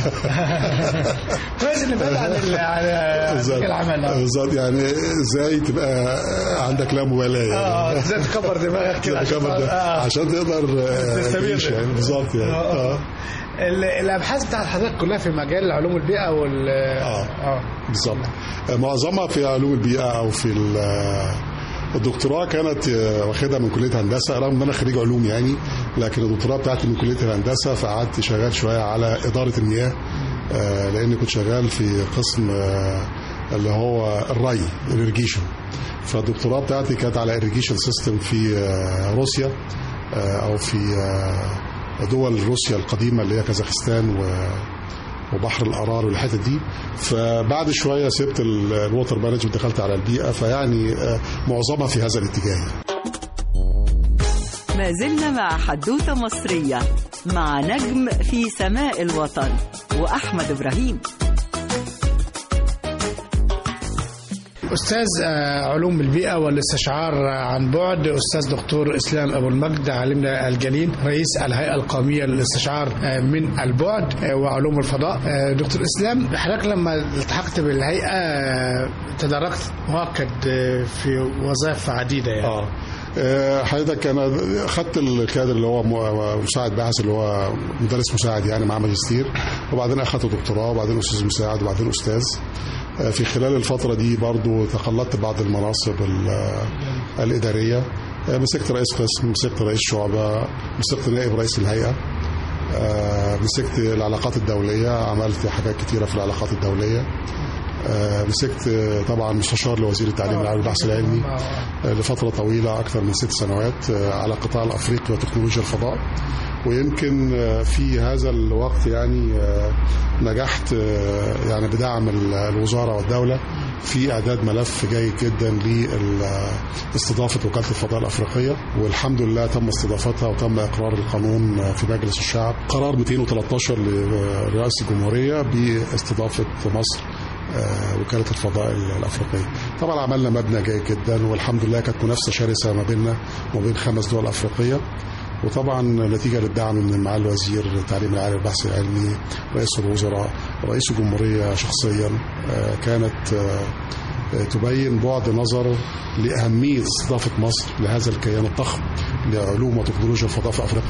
كويس ان بعد عن ال- عن بالظبط. العمل آه. بالظبط يعني ازاي تبقى عندك لا مبالاه يعني اه ازاي تكبر دماغك كده عشان كمان ده آه. عشان تقدر آه، تستمر. تعيش يعني بالظبط يعني آه. اه ال- الابحاث بتاعت حضرتك كلها في مجال علوم البيئه وال آه. اه بالظبط آه، معظمها في علوم البيئه او في ال- آه، الدكتوراه كانت آه، واخدها من كليه هندسه رغم ان انا خريج علوم يعني لكن الدكتوراه بتاعتي من كليه الهندسه فقعدت شغال شويه على اداره المياه آه، لاني كنت شغال في قسم آه، اللي هو الري الاريجيشن فالدكتوراه بتاعتي كانت على irrigation سيستم في آه، روسيا آه، او في آه، دول روسيا القديمه اللي هي كازاخستان و وبحر القرار والحتت دي فبعد شويه سبت ال- الووتر مانجمنت دخلت على البيئه فيعني آه، معظمها في هذا الاتجاه ما زلنا مع حدوتة مصرية مع نجم في سماء الوطن وأحمد إبراهيم استاذ آه، علوم البيئه والاستشعار عن بعد استاذ دكتور اسلام ابو المجد عالمنا الجليل رئيس الهيئه القوميه للاستشعار آه، من البعد آه، وعلوم الفضاء آه، دكتور اسلام حضرتك لما التحقت بالهيئه آه، تدرجت مؤكد آه، في وظائف عديده يعني اه آه، حضرتك انا خدت الكادر اللي هو م- مساعد باحث اللي هو مدرس مساعد يعني مع ماجستير وبعدين اخدت دكتوراه وبعدين استاذ مساعد وبعدين استاذ آه، في خلال الفتره دي برضو تخلطت بعض المناصب ال- الاداريه آه، مسكت رئيس قسم مسكت رئيس شعبه مسكت نائب رئيس الهيئه آه، مسكت العلاقات الدوليه عملت حاجات كتيره في العلاقات الدوليه آه، مسكت آه، طبعا مستشار لوزير التعليم العالي والبحث العلمي آه، لفتره طويله اكثر من ست سنوات آه، على القطاع الافريقي وتكنولوجيا الفضاء ويمكن آه، في هذا الوقت يعني آه، نجحت آه، يعني بدعم ال- الوزاره والدوله في اعداد ملف جيد جدا لاستضافه وكاله الفضاء الافريقيه والحمد لله تم استضافتها وتم اقرار القانون آه، في مجلس الشعب قرار 213 لرئاسه الجمهوريه باستضافه مصر آه، وكاله الفضاء الافريقيه. طبعا عملنا مبنى جيد جدا والحمد لله كانت منافسه شرسه ما بيننا وما بين خمس دول افريقيه. وطبعا نتيجه للدعم من معالي وزير التعليم العالي والبحث العلمي رئيس الوزراء رئيس الجمهوريه شخصيا آه، كانت آه، آه، تبين بعد نظر لاهميه استضافه مصر لهذا الكيان الضخم لعلوم وتكنولوجيا الفضاء في افريقيا.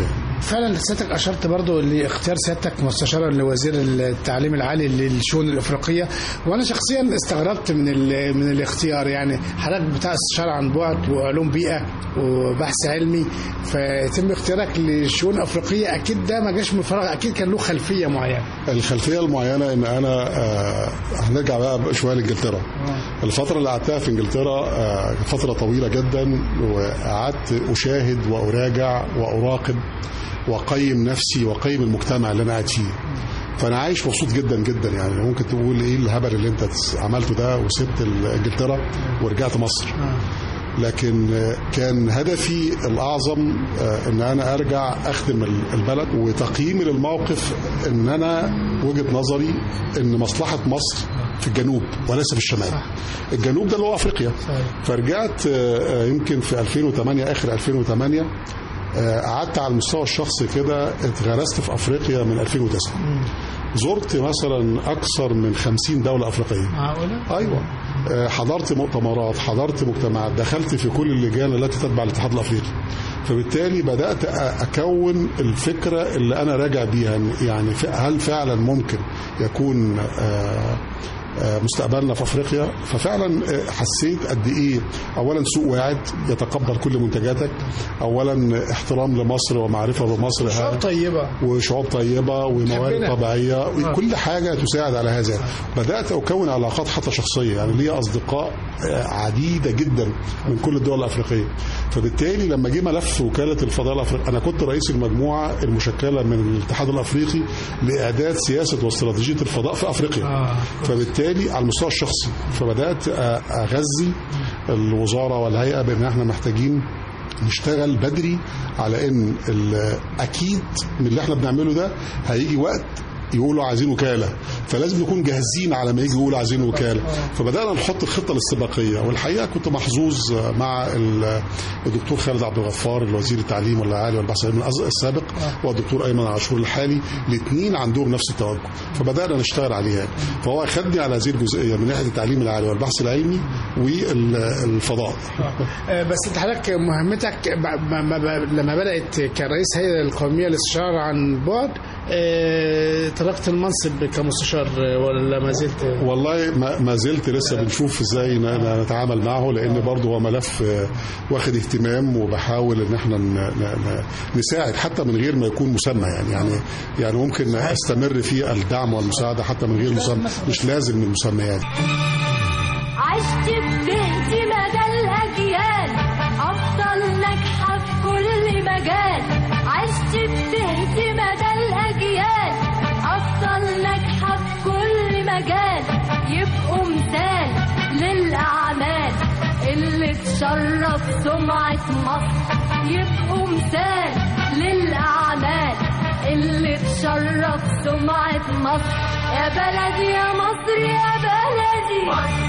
فعلا سيادتك اشرت برضو لاختيار سيادتك مستشارا لوزير التعليم العالي للشؤون الافريقيه وانا شخصيا استغربت من ال- من الاختيار يعني حضرتك بتاع استشاره عن بعد وعلوم بيئه وبحث علمي فيتم اختيارك للشؤون الافريقيه اكيد ده ما جاش من فراغ اكيد كان له خلفيه معينه الخلفيه المعينه ان انا آه، هنرجع بقى شويه لانجلترا الفتره اللي قعدتها في انجلترا آه، فتره طويله جدا وقعدت اشاهد واراجع واراقب واقيم نفسي واقيم المجتمع اللي انا قاعد فيه فانا عايش مبسوط جدا جدا يعني ممكن تقول ايه الهبل اللي انت عملته ده وسبت انجلترا ورجعت مصر لكن آه، كان هدفي الاعظم آه، ان انا ارجع اخدم ال- البلد وتقييمي للموقف ان انا وجهه نظري ان مصلحه مصر في الجنوب وليس في الشمال الجنوب ده اللي هو افريقيا فرجعت آه، آه، يمكن في 2008 اخر 2008 آه، قعدت على المستوى الشخصي كده اتغرست في افريقيا من 2009 زرت مثلا اكثر من 50 دوله افريقيه معقوله؟ ايوه آه، حضرت مؤتمرات حضرت مجتمعات دخلت في كل اللجان التي تتبع الاتحاد الافريقي فبالتالي بدات أ- اكون الفكره اللي انا راجع بيها يعني ف- هل فعلا ممكن يكون آه، آه، مستقبلنا في افريقيا ففعلا آه، حسيت قد ايه اولا سوق واعد يتقبل كل منتجاتك اولا احترام لمصر ومعرفه بمصر شعوب طيبه وشعوب طيبه وموارد حبنا. طبيعيه كل حاجه تساعد على هذا بدات اكون علاقات حتى شخصيه يعني لي اصدقاء آه، عديده جدا من كل الدول الافريقيه فبالتالي لما جه ملف وكاله الفضاء الافريقي انا كنت رئيس المجموعه المشكله من الاتحاد الافريقي لاعداد سياسه واستراتيجيه الفضاء في افريقيا آه. فبالتالي على المستوى الشخصي فبدات أ- اغذي الوزاره والهيئه بان احنا محتاجين نشتغل بدري على ان ال- اكيد من اللي احنا بنعمله ده هيجي وقت يقولوا عايزين وكاله فلازم نكون جاهزين على ما يجي يقولوا عايزين وكاله فبدانا نحط الخطه الاستباقيه والحقيقه كنت محظوظ مع ال- الدكتور خالد عبد الغفار الوزير التعليم والعالي والبحث العلمي الأز- السابق والدكتور ايمن عاشور الحالي الاثنين عندهم نفس التوجه فبدانا نشتغل عليها فهو اخذني على هذه الجزئيه من ناحيه التعليم العالي والبحث العلمي والفضاء آه، بس انت حضرتك مهمتك ب- ما- ما- ب- لما بدات كرئيس هيئه القوميه للاستشاره عن بعد آه، تركت المنصب كمستشار آه، ولا ما زلت والله ما, ما زلت لسه بنشوف ازاي ن- ن- نتعامل معه لان برضه هو ملف آه، واخد اهتمام وبحاول ان احنا ن- ن- ن- نساعد حتى من غير ما يكون مسمى يعني يعني يعني ممكن استمر في الدعم والمساعده حتى من غير مسمى مش لازم من مسميات عشت بتهدي مدى الأجيال أفضل ناجحة في كل مجال عشت بتهدي مدى الأجيال أفضل ناجحة في كل مجال يبقوا مثال للأعمال اللي تشرف سمعة مصر يبقوا مثال للأعمال اللي تشرف سمعة مصر يا بلدي يا مصر يا بلدي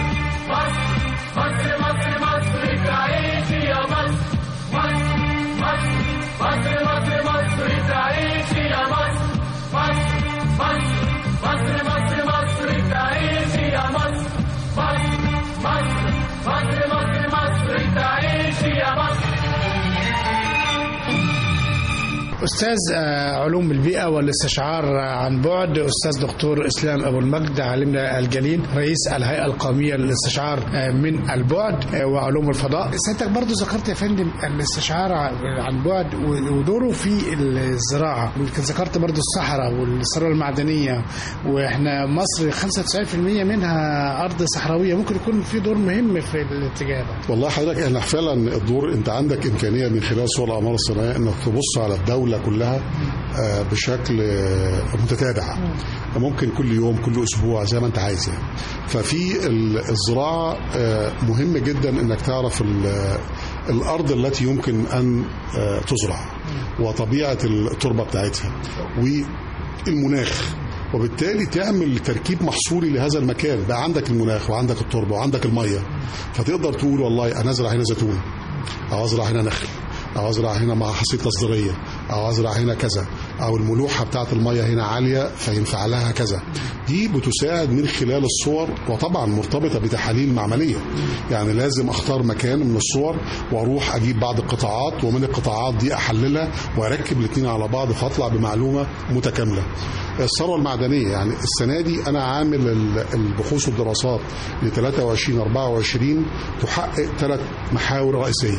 استاذ آه، علوم البيئه والاستشعار آه، عن بعد استاذ دكتور اسلام ابو المجد عالمنا الجليل رئيس الهيئه القوميه للاستشعار آه، من البعد آه، وعلوم الفضاء سيادتك برضو ذكرت يا فندم الاستشعار عن بعد ودوره في الزراعه يمكن ذكرت برضو الصحراء والثروه المعدنيه واحنا مصر 95% منها ارض صحراويه ممكن يكون في دور مهم في الاتجاه ده والله حضرتك احنا فعلا الدور انت عندك امكانيه من خلال سوق الاعمار الصناعيه انك تبص على الدوله كلها آه، بشكل آه، متتابع ممكن كل يوم كل اسبوع زي ما انت عايز يعني ففي ال- الزراعه آه، مهم جدا انك تعرف ال- الارض التي يمكن ان آه، تزرع وطبيعه التربه بتاعتها والمناخ وبالتالي تعمل تركيب محصولي لهذا المكان بقى عندك المناخ وعندك التربه وعندك الميه فتقدر تقول والله انا ازرع هنا زيتون او ازرع هنا نخل او ازرع هنا محاصيل تصديريه او ازرع هنا كذا او الملوحه بتاعه الميه هنا عاليه فينفع لها كذا دي بتساعد من خلال الصور وطبعا مرتبطه بتحاليل معمليه يعني لازم اختار مكان من الصور واروح اجيب بعض القطاعات ومن القطاعات دي احللها واركب الاثنين على بعض فاطلع بمعلومه متكامله الثروه المعدنيه يعني السنه دي انا عامل ال- البحوث والدراسات ل 23 24 تحقق ثلاث محاور رئيسيه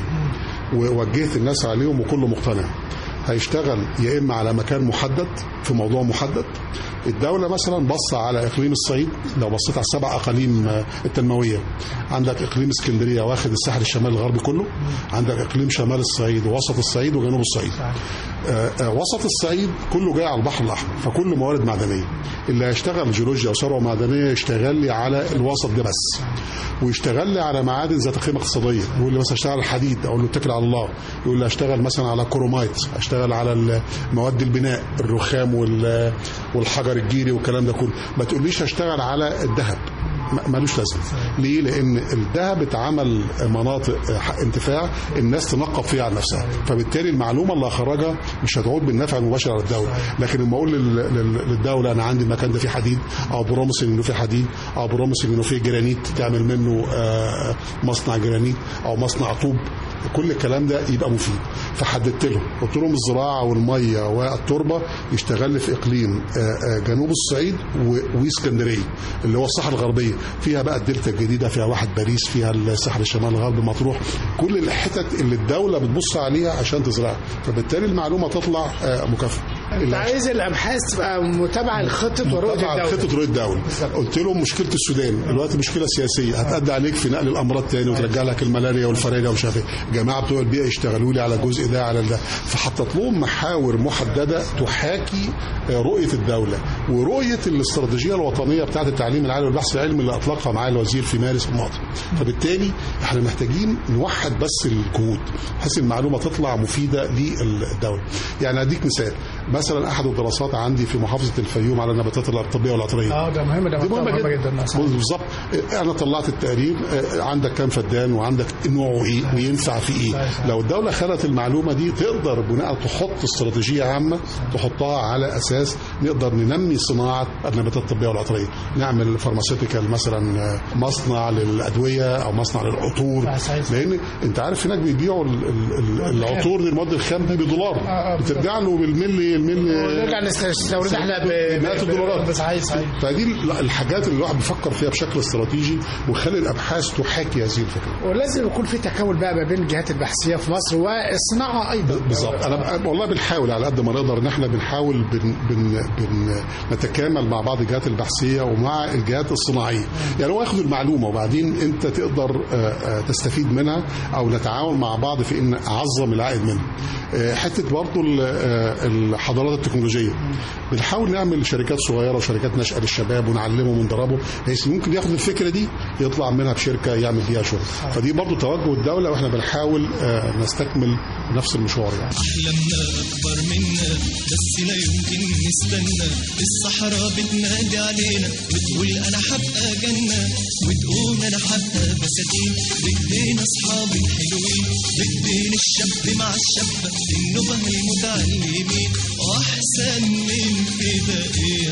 ووجهت الناس عليهم وكله مقتنع هيشتغل يا اما على مكان محدد في موضوع محدد الدولة مثلا بص على اقليم الصعيد لو بصيت على السبع اقاليم آه، التنموية عندك اقليم اسكندرية واخد الساحل الشمالي الغربي كله عندك اقليم شمال الصعيد ووسط الصعيد وجنوب الصعيد آه، آه، وسط الصعيد كله جاي على البحر الاحمر فكله موارد معدنيه اللي هيشتغل جيولوجيا وثروه معدنيه يشتغل لي على الوسط ده بس ويشتغل لي على معادن ذات قيمه اقتصاديه يقول لي مثلا اشتغل على الحديد اقول له اتكل على الله يقول لي اشتغل مثلا على كرومايت اشتغل على مواد البناء الرخام وال- والحجر الجيري والكلام ده كله ما تقوليش اشتغل على الذهب م- ملوش لازمه ليه لان الذهب اتعمل مناطق حق انتفاع الناس تنقب فيها عن نفسها فبالتالي المعلومه اللي هخرجها مش هتعود بالنفع المباشر على الدوله لكن لما اقول لل- لل- للدوله انا عندي المكان ده فيه حديد او بروميسنج انه فيه حديد او بروميسنج انه فيه جرانيت تعمل منه آه، مصنع جرانيت او مصنع طوب كل الكلام ده يبقى مفيد فحددت لهم قلت لهم الزراعه والميه والتربه يشتغل لي في اقليم آه، آه، جنوب الصعيد و- واسكندريه اللي هو الصحراء الغربيه فيها بقى الدلتا الجديده فيها واحد باريس فيها الساحل الشمالي الغربي مطروح كل الحتت اللي الدوله بتبص عليها عشان تزرعها فبالتالي المعلومه تطلع آه، مكافاه انت عايز الابحاث تبقى متابعه لخطه ورؤيه طبعا الدوله خطه رؤيه الدوله قلت لهم مشكله السودان دلوقتي مشكله سياسيه هتأدي عليك في نقل الامراض تاني وترجع لك الملاريا والفراريا ومش عارف ايه الجماعه بتوع البيئه يشتغلوا لي على الجزء ده على ده فحطت لهم محاور محدده تحاكي آه، رؤيه الدوله ورؤيه الاستراتيجيه الوطنيه بتاعه التعليم العالي والبحث العلمي اللي اطلقها معالي الوزير في مارس الماضي فبالتالي احنا محتاجين نوحد بس الجهود بحيث المعلومه تطلع مفيده للدوله يعني اديك مثال مثلا احد الدراسات عندي في محافظه الفيوم على النباتات الطبيه والعطريه اه ده مهم ده دي مهمه مهمة جدا صح. بالظبط انا طلعت التقرير آه، عندك كام فدان وعندك نوعه ايه وينفع في ايه لو الدوله خدت المعلومه دي تقدر بناء تحط استراتيجيه عامه تحطها على اساس نقدر ننمي صناعه النباتات الطبيه والعطريه نعمل فارماسيوتيكال مثلا آه، مصنع للادويه او مصنع للعطور صحيح. لان انت عارف هناك بيبيعوا ال- ال- ال- العطور دي المواد الخام دي بدولار آه، بترجع له بالملي الملي ونرجع نستورد احنا ب- مئات ب- الدولارات. بس صحيح صحيح فدي الحاجات اللي الواحد بيفكر فيها بشكل استراتيجي ويخلي الابحاث تحاكي هذه الفكره ولازم يكون في تكامل بقى ما بين الجهات البحثيه في مصر والصناعه ايضا بالظبط انا ب- والله بنحاول على قد ما نقدر ان احنا بنحاول بن بن بن نتكامل مع بعض الجهات البحثيه ومع الجهات الصناعيه يعني هو ياخد المعلومه وبعدين انت تقدر آه، آه، تستفيد منها او نتعاون مع بعض في ان اعظم العائد منها آه، حته برضو ال- آه، الحضارات التكنولوجيه بنحاول نعمل شركات صغيره وشركات نشأة للشباب ونعلمهم وندربهم بحيث ممكن ياخد الفكره دي يطلع منها بشركه يعمل بيها شغل فدي برضو توجه الدوله واحنا بنحاول آه، نستكمل نفس المشوار يعني أحلامنا أكبر منا بس لا يمكن نستنى الصحراء بتنادي علينا وتقول أنا حبقى جنة وتقول أنا حبقى بساتين بإيدينا أصحابي الحلوين بإيدين الشاب مع الشابة النبه المتعلمين وأحسن من كده إيه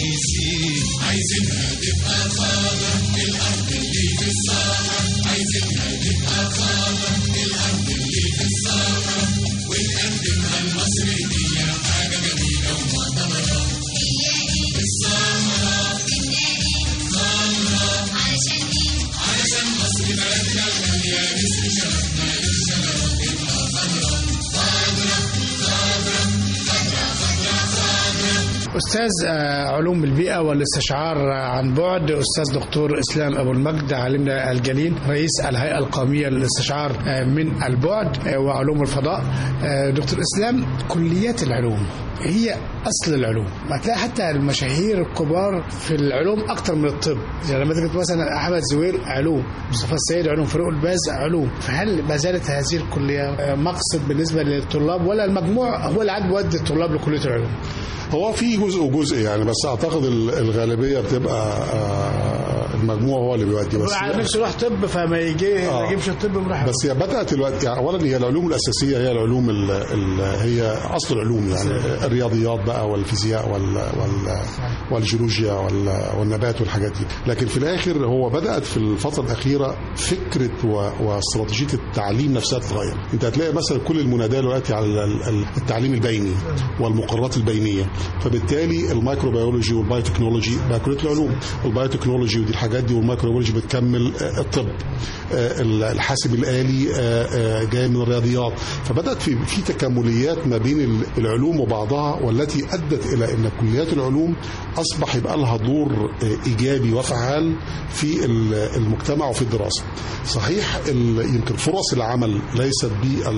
عايزين عايزينها تبقى خضرا الأرض اللي في الصحراء عايزينها تبقى خضرا الأرض اللي في الصحراء ونقدمها لمصر هي حاجة جميلة ومعتبرة الصحراء خضرا علشان علشان مصر بلدنا الغالية نسر شرفنا للشجرة تبقى خضرا خضرا خضرا خضرا خضرا خضرا استاذ آه، علوم البيئه والاستشعار آه، عن بعد استاذ دكتور اسلام ابو المجد عالمنا الجليل رئيس الهيئه القوميه للاستشعار آه، من البعد آه، وعلوم الفضاء آه، دكتور اسلام كليات العلوم هي اصل العلوم هتلاقي حتى المشاهير الكبار في العلوم اكتر من الطب يعني لما تجد مثلا احمد زويل علوم مصطفى السيد علوم فاروق الباز علوم فهل ما زالت هذه الكليه آه، مقصد بالنسبه للطلاب ولا المجموع هو اللي عاد بيودي الطلاب لكليه العلوم هو في جزء وجزء يعني بس اعتقد ال- الغالبيه بتبقى آه، المجموع هو اللي بيودي بس على نفسه يروح طب فما يجي ما آه. يجيبش الطب يروح بس هي بدات الوقت يعني اولا هي العلوم الاساسيه هي العلوم ال ال هي اصل العلوم يعني الرياضيات بقى والفيزياء وال وال والجيولوجيا وال والنبات والحاجات دي لكن في الاخر هو بدات في الفتره الاخيره فكره و- واستراتيجيه التعليم نفسها تتغير انت هتلاقي مثلا كل المناداه دلوقتي على ال- ال- التعليم البيني والمقررات البينيه فبالتالي الميكروبيولوجي والبايوتكنولوجي بقى كليه العلوم البايوتكنولوجي ودي الحاجات دي والميكروبيولوجي بتكمل آه، الطب آه، الحاسب الآلي آه، آه، جاي من الرياضيات فبدأت في في تكامليات ما بين ال- العلوم وبعضها والتي أدت إلى أن كليات العلوم أصبح يبقى لها دور آه، إيجابي وفعال في ال- المجتمع وفي الدراسة صحيح ال- يمكن فرص العمل ليست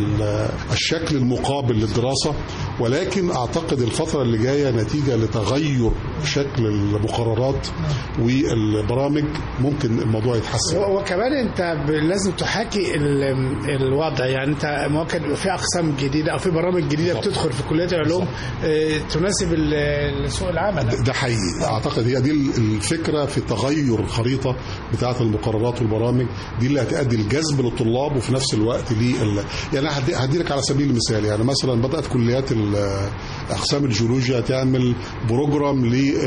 بالشكل المقابل للدراسة ولكن أعتقد الفترة اللي جاية نتيجة لتغير شكل المقررات والبرامج ممكن الموضوع يتحسن و- وكمان انت ب- لازم تحاكي ال- الوضع يعني انت ممكن في اقسام جديده او في برامج جديده بتدخل في كليات العلوم آه، تناسب ال- سوق العمل ده حقيقي اعتقد هي دي الفكره في تغير الخريطه بتاعه المقررات والبرامج دي اللي هتؤدي الجذب للطلاب وفي نفس الوقت لل يعني أنا هدي- هدي لك على سبيل المثال يعني مثلا بدات كليات ال- اقسام الجيولوجيا تعمل بروجرام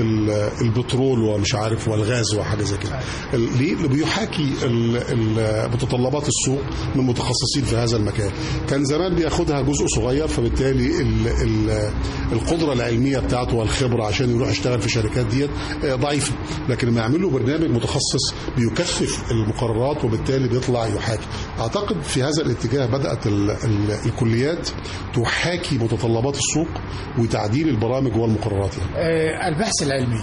للبترول ومش عارف والغاز وحاجه زي كده ال- ليه اللي بيحاكي ال- ال- متطلبات السوق من متخصصين في هذا المكان كان زمان بياخدها جزء صغير فبالتالي ال- ال- القدره العلميه بتاعته والخبره عشان يروح يشتغل في شركات ديت آه، ضعيفه لكن لما يعمل له برنامج متخصص بيكثف المقررات وبالتالي بيطلع يحاكي اعتقد في هذا الاتجاه بدات ال- ال- الكليات تحاكي متطلبات السوق وتعديل البرامج والمقررات يعني. آه، البحث العلمي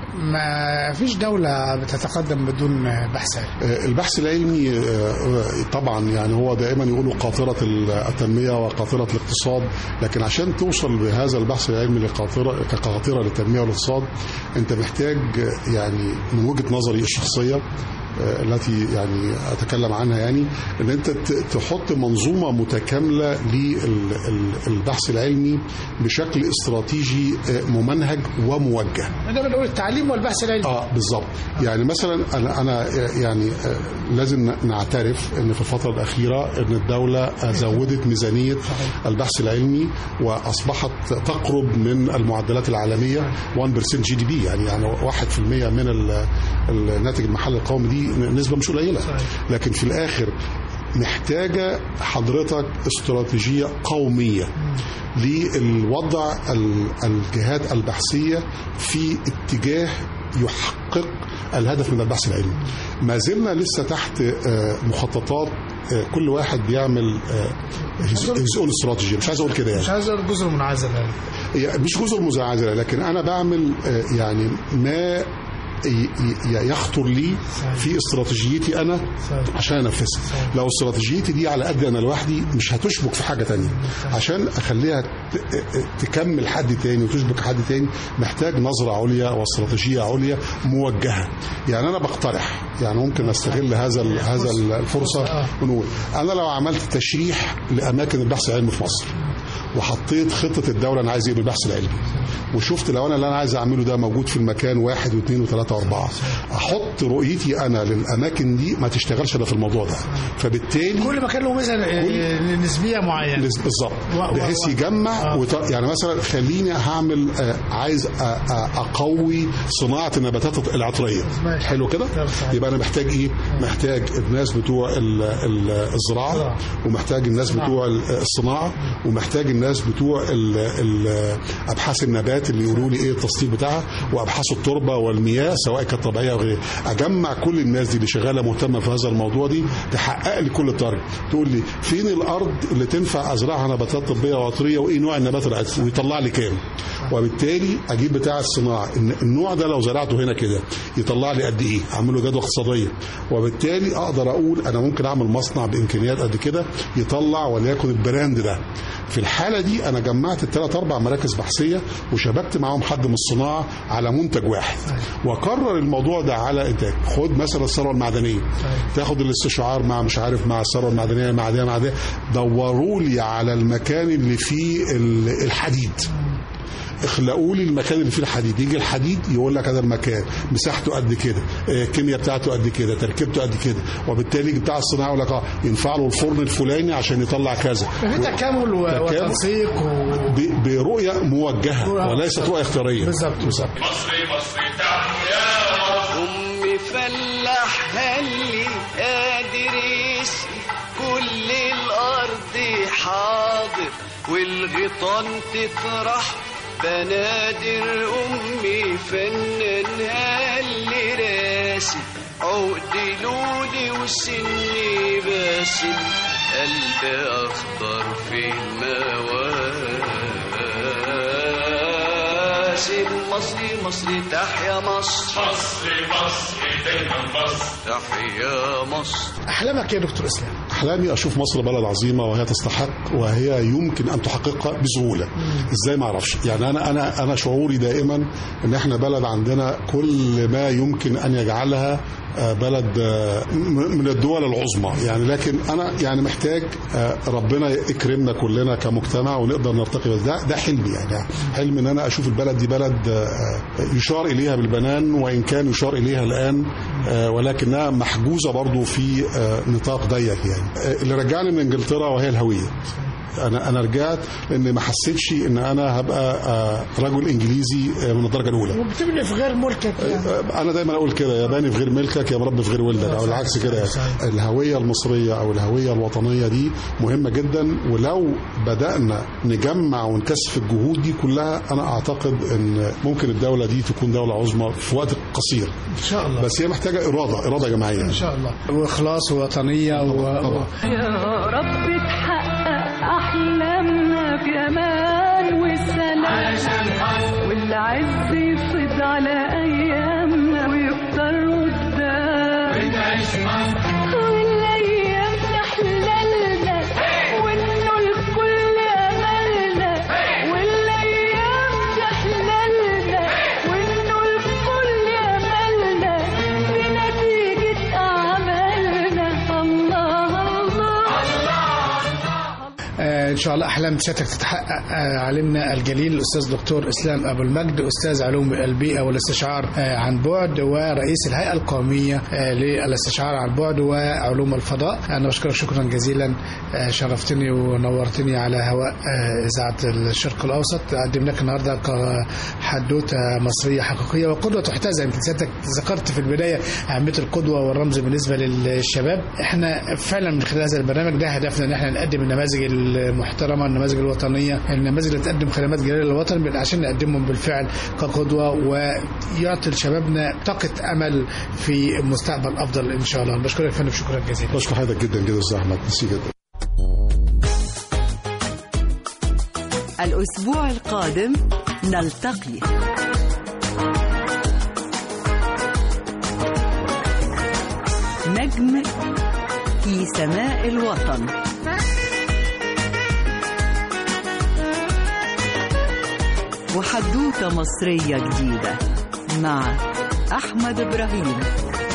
ما فيش دولة بتتقدم بدون بحث علمي آه، البحث العلمي آه، آه، طبعا يعني هو دائما يقولوا قاطرة التنمية وقاطرة الاقتصاد لكن عشان توصل بهذا البحث العلمي لقاطرة كقاطرة للتنمية والاقتصاد انت محتاج آه، يعني من وجهة نظري الشخصية آه، التي يعني اتكلم عنها يعني ان انت ت- تحط منظومه متكامله للبحث العلمي بشكل استراتيجي آه، ممنهج وموجه ده بنقول التعليم والبحث العلمي اه بالظبط يعني مثلا انا انا يعني آه، لازم نعترف ان في الفتره الاخيره ان الدوله زودت ميزانيه البحث العلمي واصبحت تقرب من المعدلات العالميه 1% جي دي بي يعني يعني 1% من ال- الناتج المحلي القومي دي نسبه مش قليله لكن في الاخر محتاجه حضرتك استراتيجيه قوميه للوضع ال- الجهات البحثيه في اتجاه يحقق الهدف من البحث العلمي ما زلنا لسه تحت آه، مخططات آه، كل واحد بيعمل هيز اون استراتيجي مش عايز اقول كده يعني مش عايز اقول جزء منعزل يعني هي مش جزء مزعزلة لكن أنا بعمل آه، يعني ما ي- ي- يخطر لي في استراتيجيتي أنا عشان أنفذها لو استراتيجيتي دي على قد أنا لوحدي مش هتشبك في حاجة تانية عشان أخليها ت- تكمل حد تاني وتشبك حد تاني محتاج نظرة عليا واستراتيجية عليا موجهة يعني أنا بقترح يعني ممكن أستغل هذا ال- هذا ال- الفرصة ونقول أنا لو عملت تشريح لأماكن البحث العلمي في مصر وحطيت خطه الدوله انا عايز ايه بالبحث العلمي وشفت لو انا اللي انا عايز اعمله ده موجود في المكان واحد واثنين وثلاثه واربعه احط رؤيتي انا للاماكن دي ما تشتغلش الا في الموضوع ده فبالتالي كل مكان له ميزه آه، نسبيه معينه بس- بالظبط و- و- بحيث و- يجمع آه. وت... يعني مثلا خليني هعمل آه، عايز أ- أ- اقوي صناعه النباتات العطريه ماشي. حلو كده طب صحيح. يبقى انا محتاج ايه محتاج الناس بتوع ال- ال- الزراعه زراعة. ومحتاج الناس صناعة. بتوع ال- الصناعه ومحتاج الناس بتوع ال- ال- ابحاث النبات اللي يقولوا لي ايه التصنيف بتاعها وابحاث التربه والمياه سواء كانت طبيعيه او غيرها اجمع كل الناس دي اللي شغاله مهتمه في هذا الموضوع دي تحقق لي كل التارجت تقول لي فين الارض اللي تنفع ازرعها نباتات طبيه وعطريه وايه نوع النبات العطري ويطلع لي كام وبالتالي اجيب بتاع الصناعه إن النوع ده لو زرعته هنا كده يطلع لي قد ايه اعمل له جدوى اقتصاديه وبالتالي اقدر اقول انا ممكن اعمل مصنع بامكانيات قد كده يطلع وليكن البراند ده في الحاله دي انا جمعت الثلاث اربع مراكز بحثيه وشبكت معاهم حد من الصناعه على منتج واحد واكرر الموضوع ده على انتاج خد مثلا الثروه المعدنيه تاخد الاستشعار مع مش عارف مع الثروه المعدنيه معدنيه معدنيه دوروا لي على المكان اللي فيه ال- الحديد اخلقوا لي المكان اللي فيه الحديد يجي الحديد يقول لك هذا المكان مساحته قد كده آه، الكيمياء بتاعته قد كده تركيبته قد كده وبالتالي بتاع الصناعه يقول لك اه ينفع له الفرن الفلاني عشان يطلع كذا في تكامل و- تكامل. وتنسيق و... ب- برؤيه موجهه وليست رؤيه اختياريه بالظبط بالظبط أم فلاح هلي قادر يسقي كل الأرض حاضر والغيطان تطرح بنادر أمي فنان هلي راسي عقد لولي وسني باسم قلبي أخضر في المواسم مصري مصري تحيا مصر مصري مصري دايما مصر تحيا مصر احلامك يا دكتور اسلام احلامي اشوف مصر بلد عظيمه وهي تستحق وهي يمكن ان تحققها بسهوله ازاي ما اعرفش يعني انا انا انا شعوري دائما ان احنا بلد عندنا كل ما يمكن ان يجعلها آه، بلد آه، م- من الدول العظمى يعني لكن انا يعني محتاج آه، ربنا يكرمنا كلنا كمجتمع ونقدر نرتقي بس ده ده حلمي يعني حلم ان انا اشوف البلد دي بلد آه، يشار اليها بالبنان وان كان يشار اليها الان آه، ولكنها محجوزه برضو في آه، نطاق ضيق يعني آه، اللي رجعني من انجلترا وهي الهويه انا انا رجعت لان ما حسيتش ان انا هبقى آه، رجل انجليزي آه، من الدرجه الاولى وبتبني في غير ملكك يعني انا دايما اقول كده يا باني في غير ملكك يا مربي في غير ولدك او العكس كده يعني. الهويه المصريه او الهويه الوطنيه دي مهمه جدا ولو بدانا نجمع ونكثف الجهود دي كلها انا اعتقد ان ممكن الدوله دي تكون دوله عظمى في وقت قصير ان شاء الله بس هي محتاجه اراده اراده جماعيه ان شاء الله واخلاص ووطنيه و... طبعا يا رب تحقق أحلامنا بأمان وسلام والعز يفيض على أيامنا ويكتر قدام والأيام تحللنا وإنه الكل أملنا والأيام تحللنا وإنه الكل أملنا بنتيجة أعمالنا الله الله آه، ان شاء الله احلام سيادتك تتحقق آه، علمنا الجليل الاستاذ دكتور اسلام ابو المجد استاذ علوم البيئه والاستشعار آه، عن بعد ورئيس الهيئه القوميه آه، للاستشعار عن بعد وعلوم الفضاء انا بشكرك شكرا جزيلا آه، شرفتني ونورتني على هواء آه، اذاعه الشرق الاوسط قدمنا لك النهارده حدوته مصريه حقيقيه وقدوه تحتذى يمكن سيادتك ذكرت في البدايه اهميه القدوه والرمز بالنسبه للشباب احنا فعلا من خلال هذا البرنامج ده هدفنا ان احنا نقدم النماذج المحترمه النماذج الوطنيه النماذج اللي تقدم خدمات جليله للوطن بن- عشان نقدمهم بالفعل كقدوه ويعطي لشبابنا طاقه امل في مستقبل افضل ان شاء الله بشكرك يا فندم شكرا جزيلا بشكر حضرتك جدا جدا استاذ احمد ميرسي جدا الأسبوع القادم نلتقي نجم في سماء الوطن وحدوتة مصرية جديدة مع أحمد إبراهيم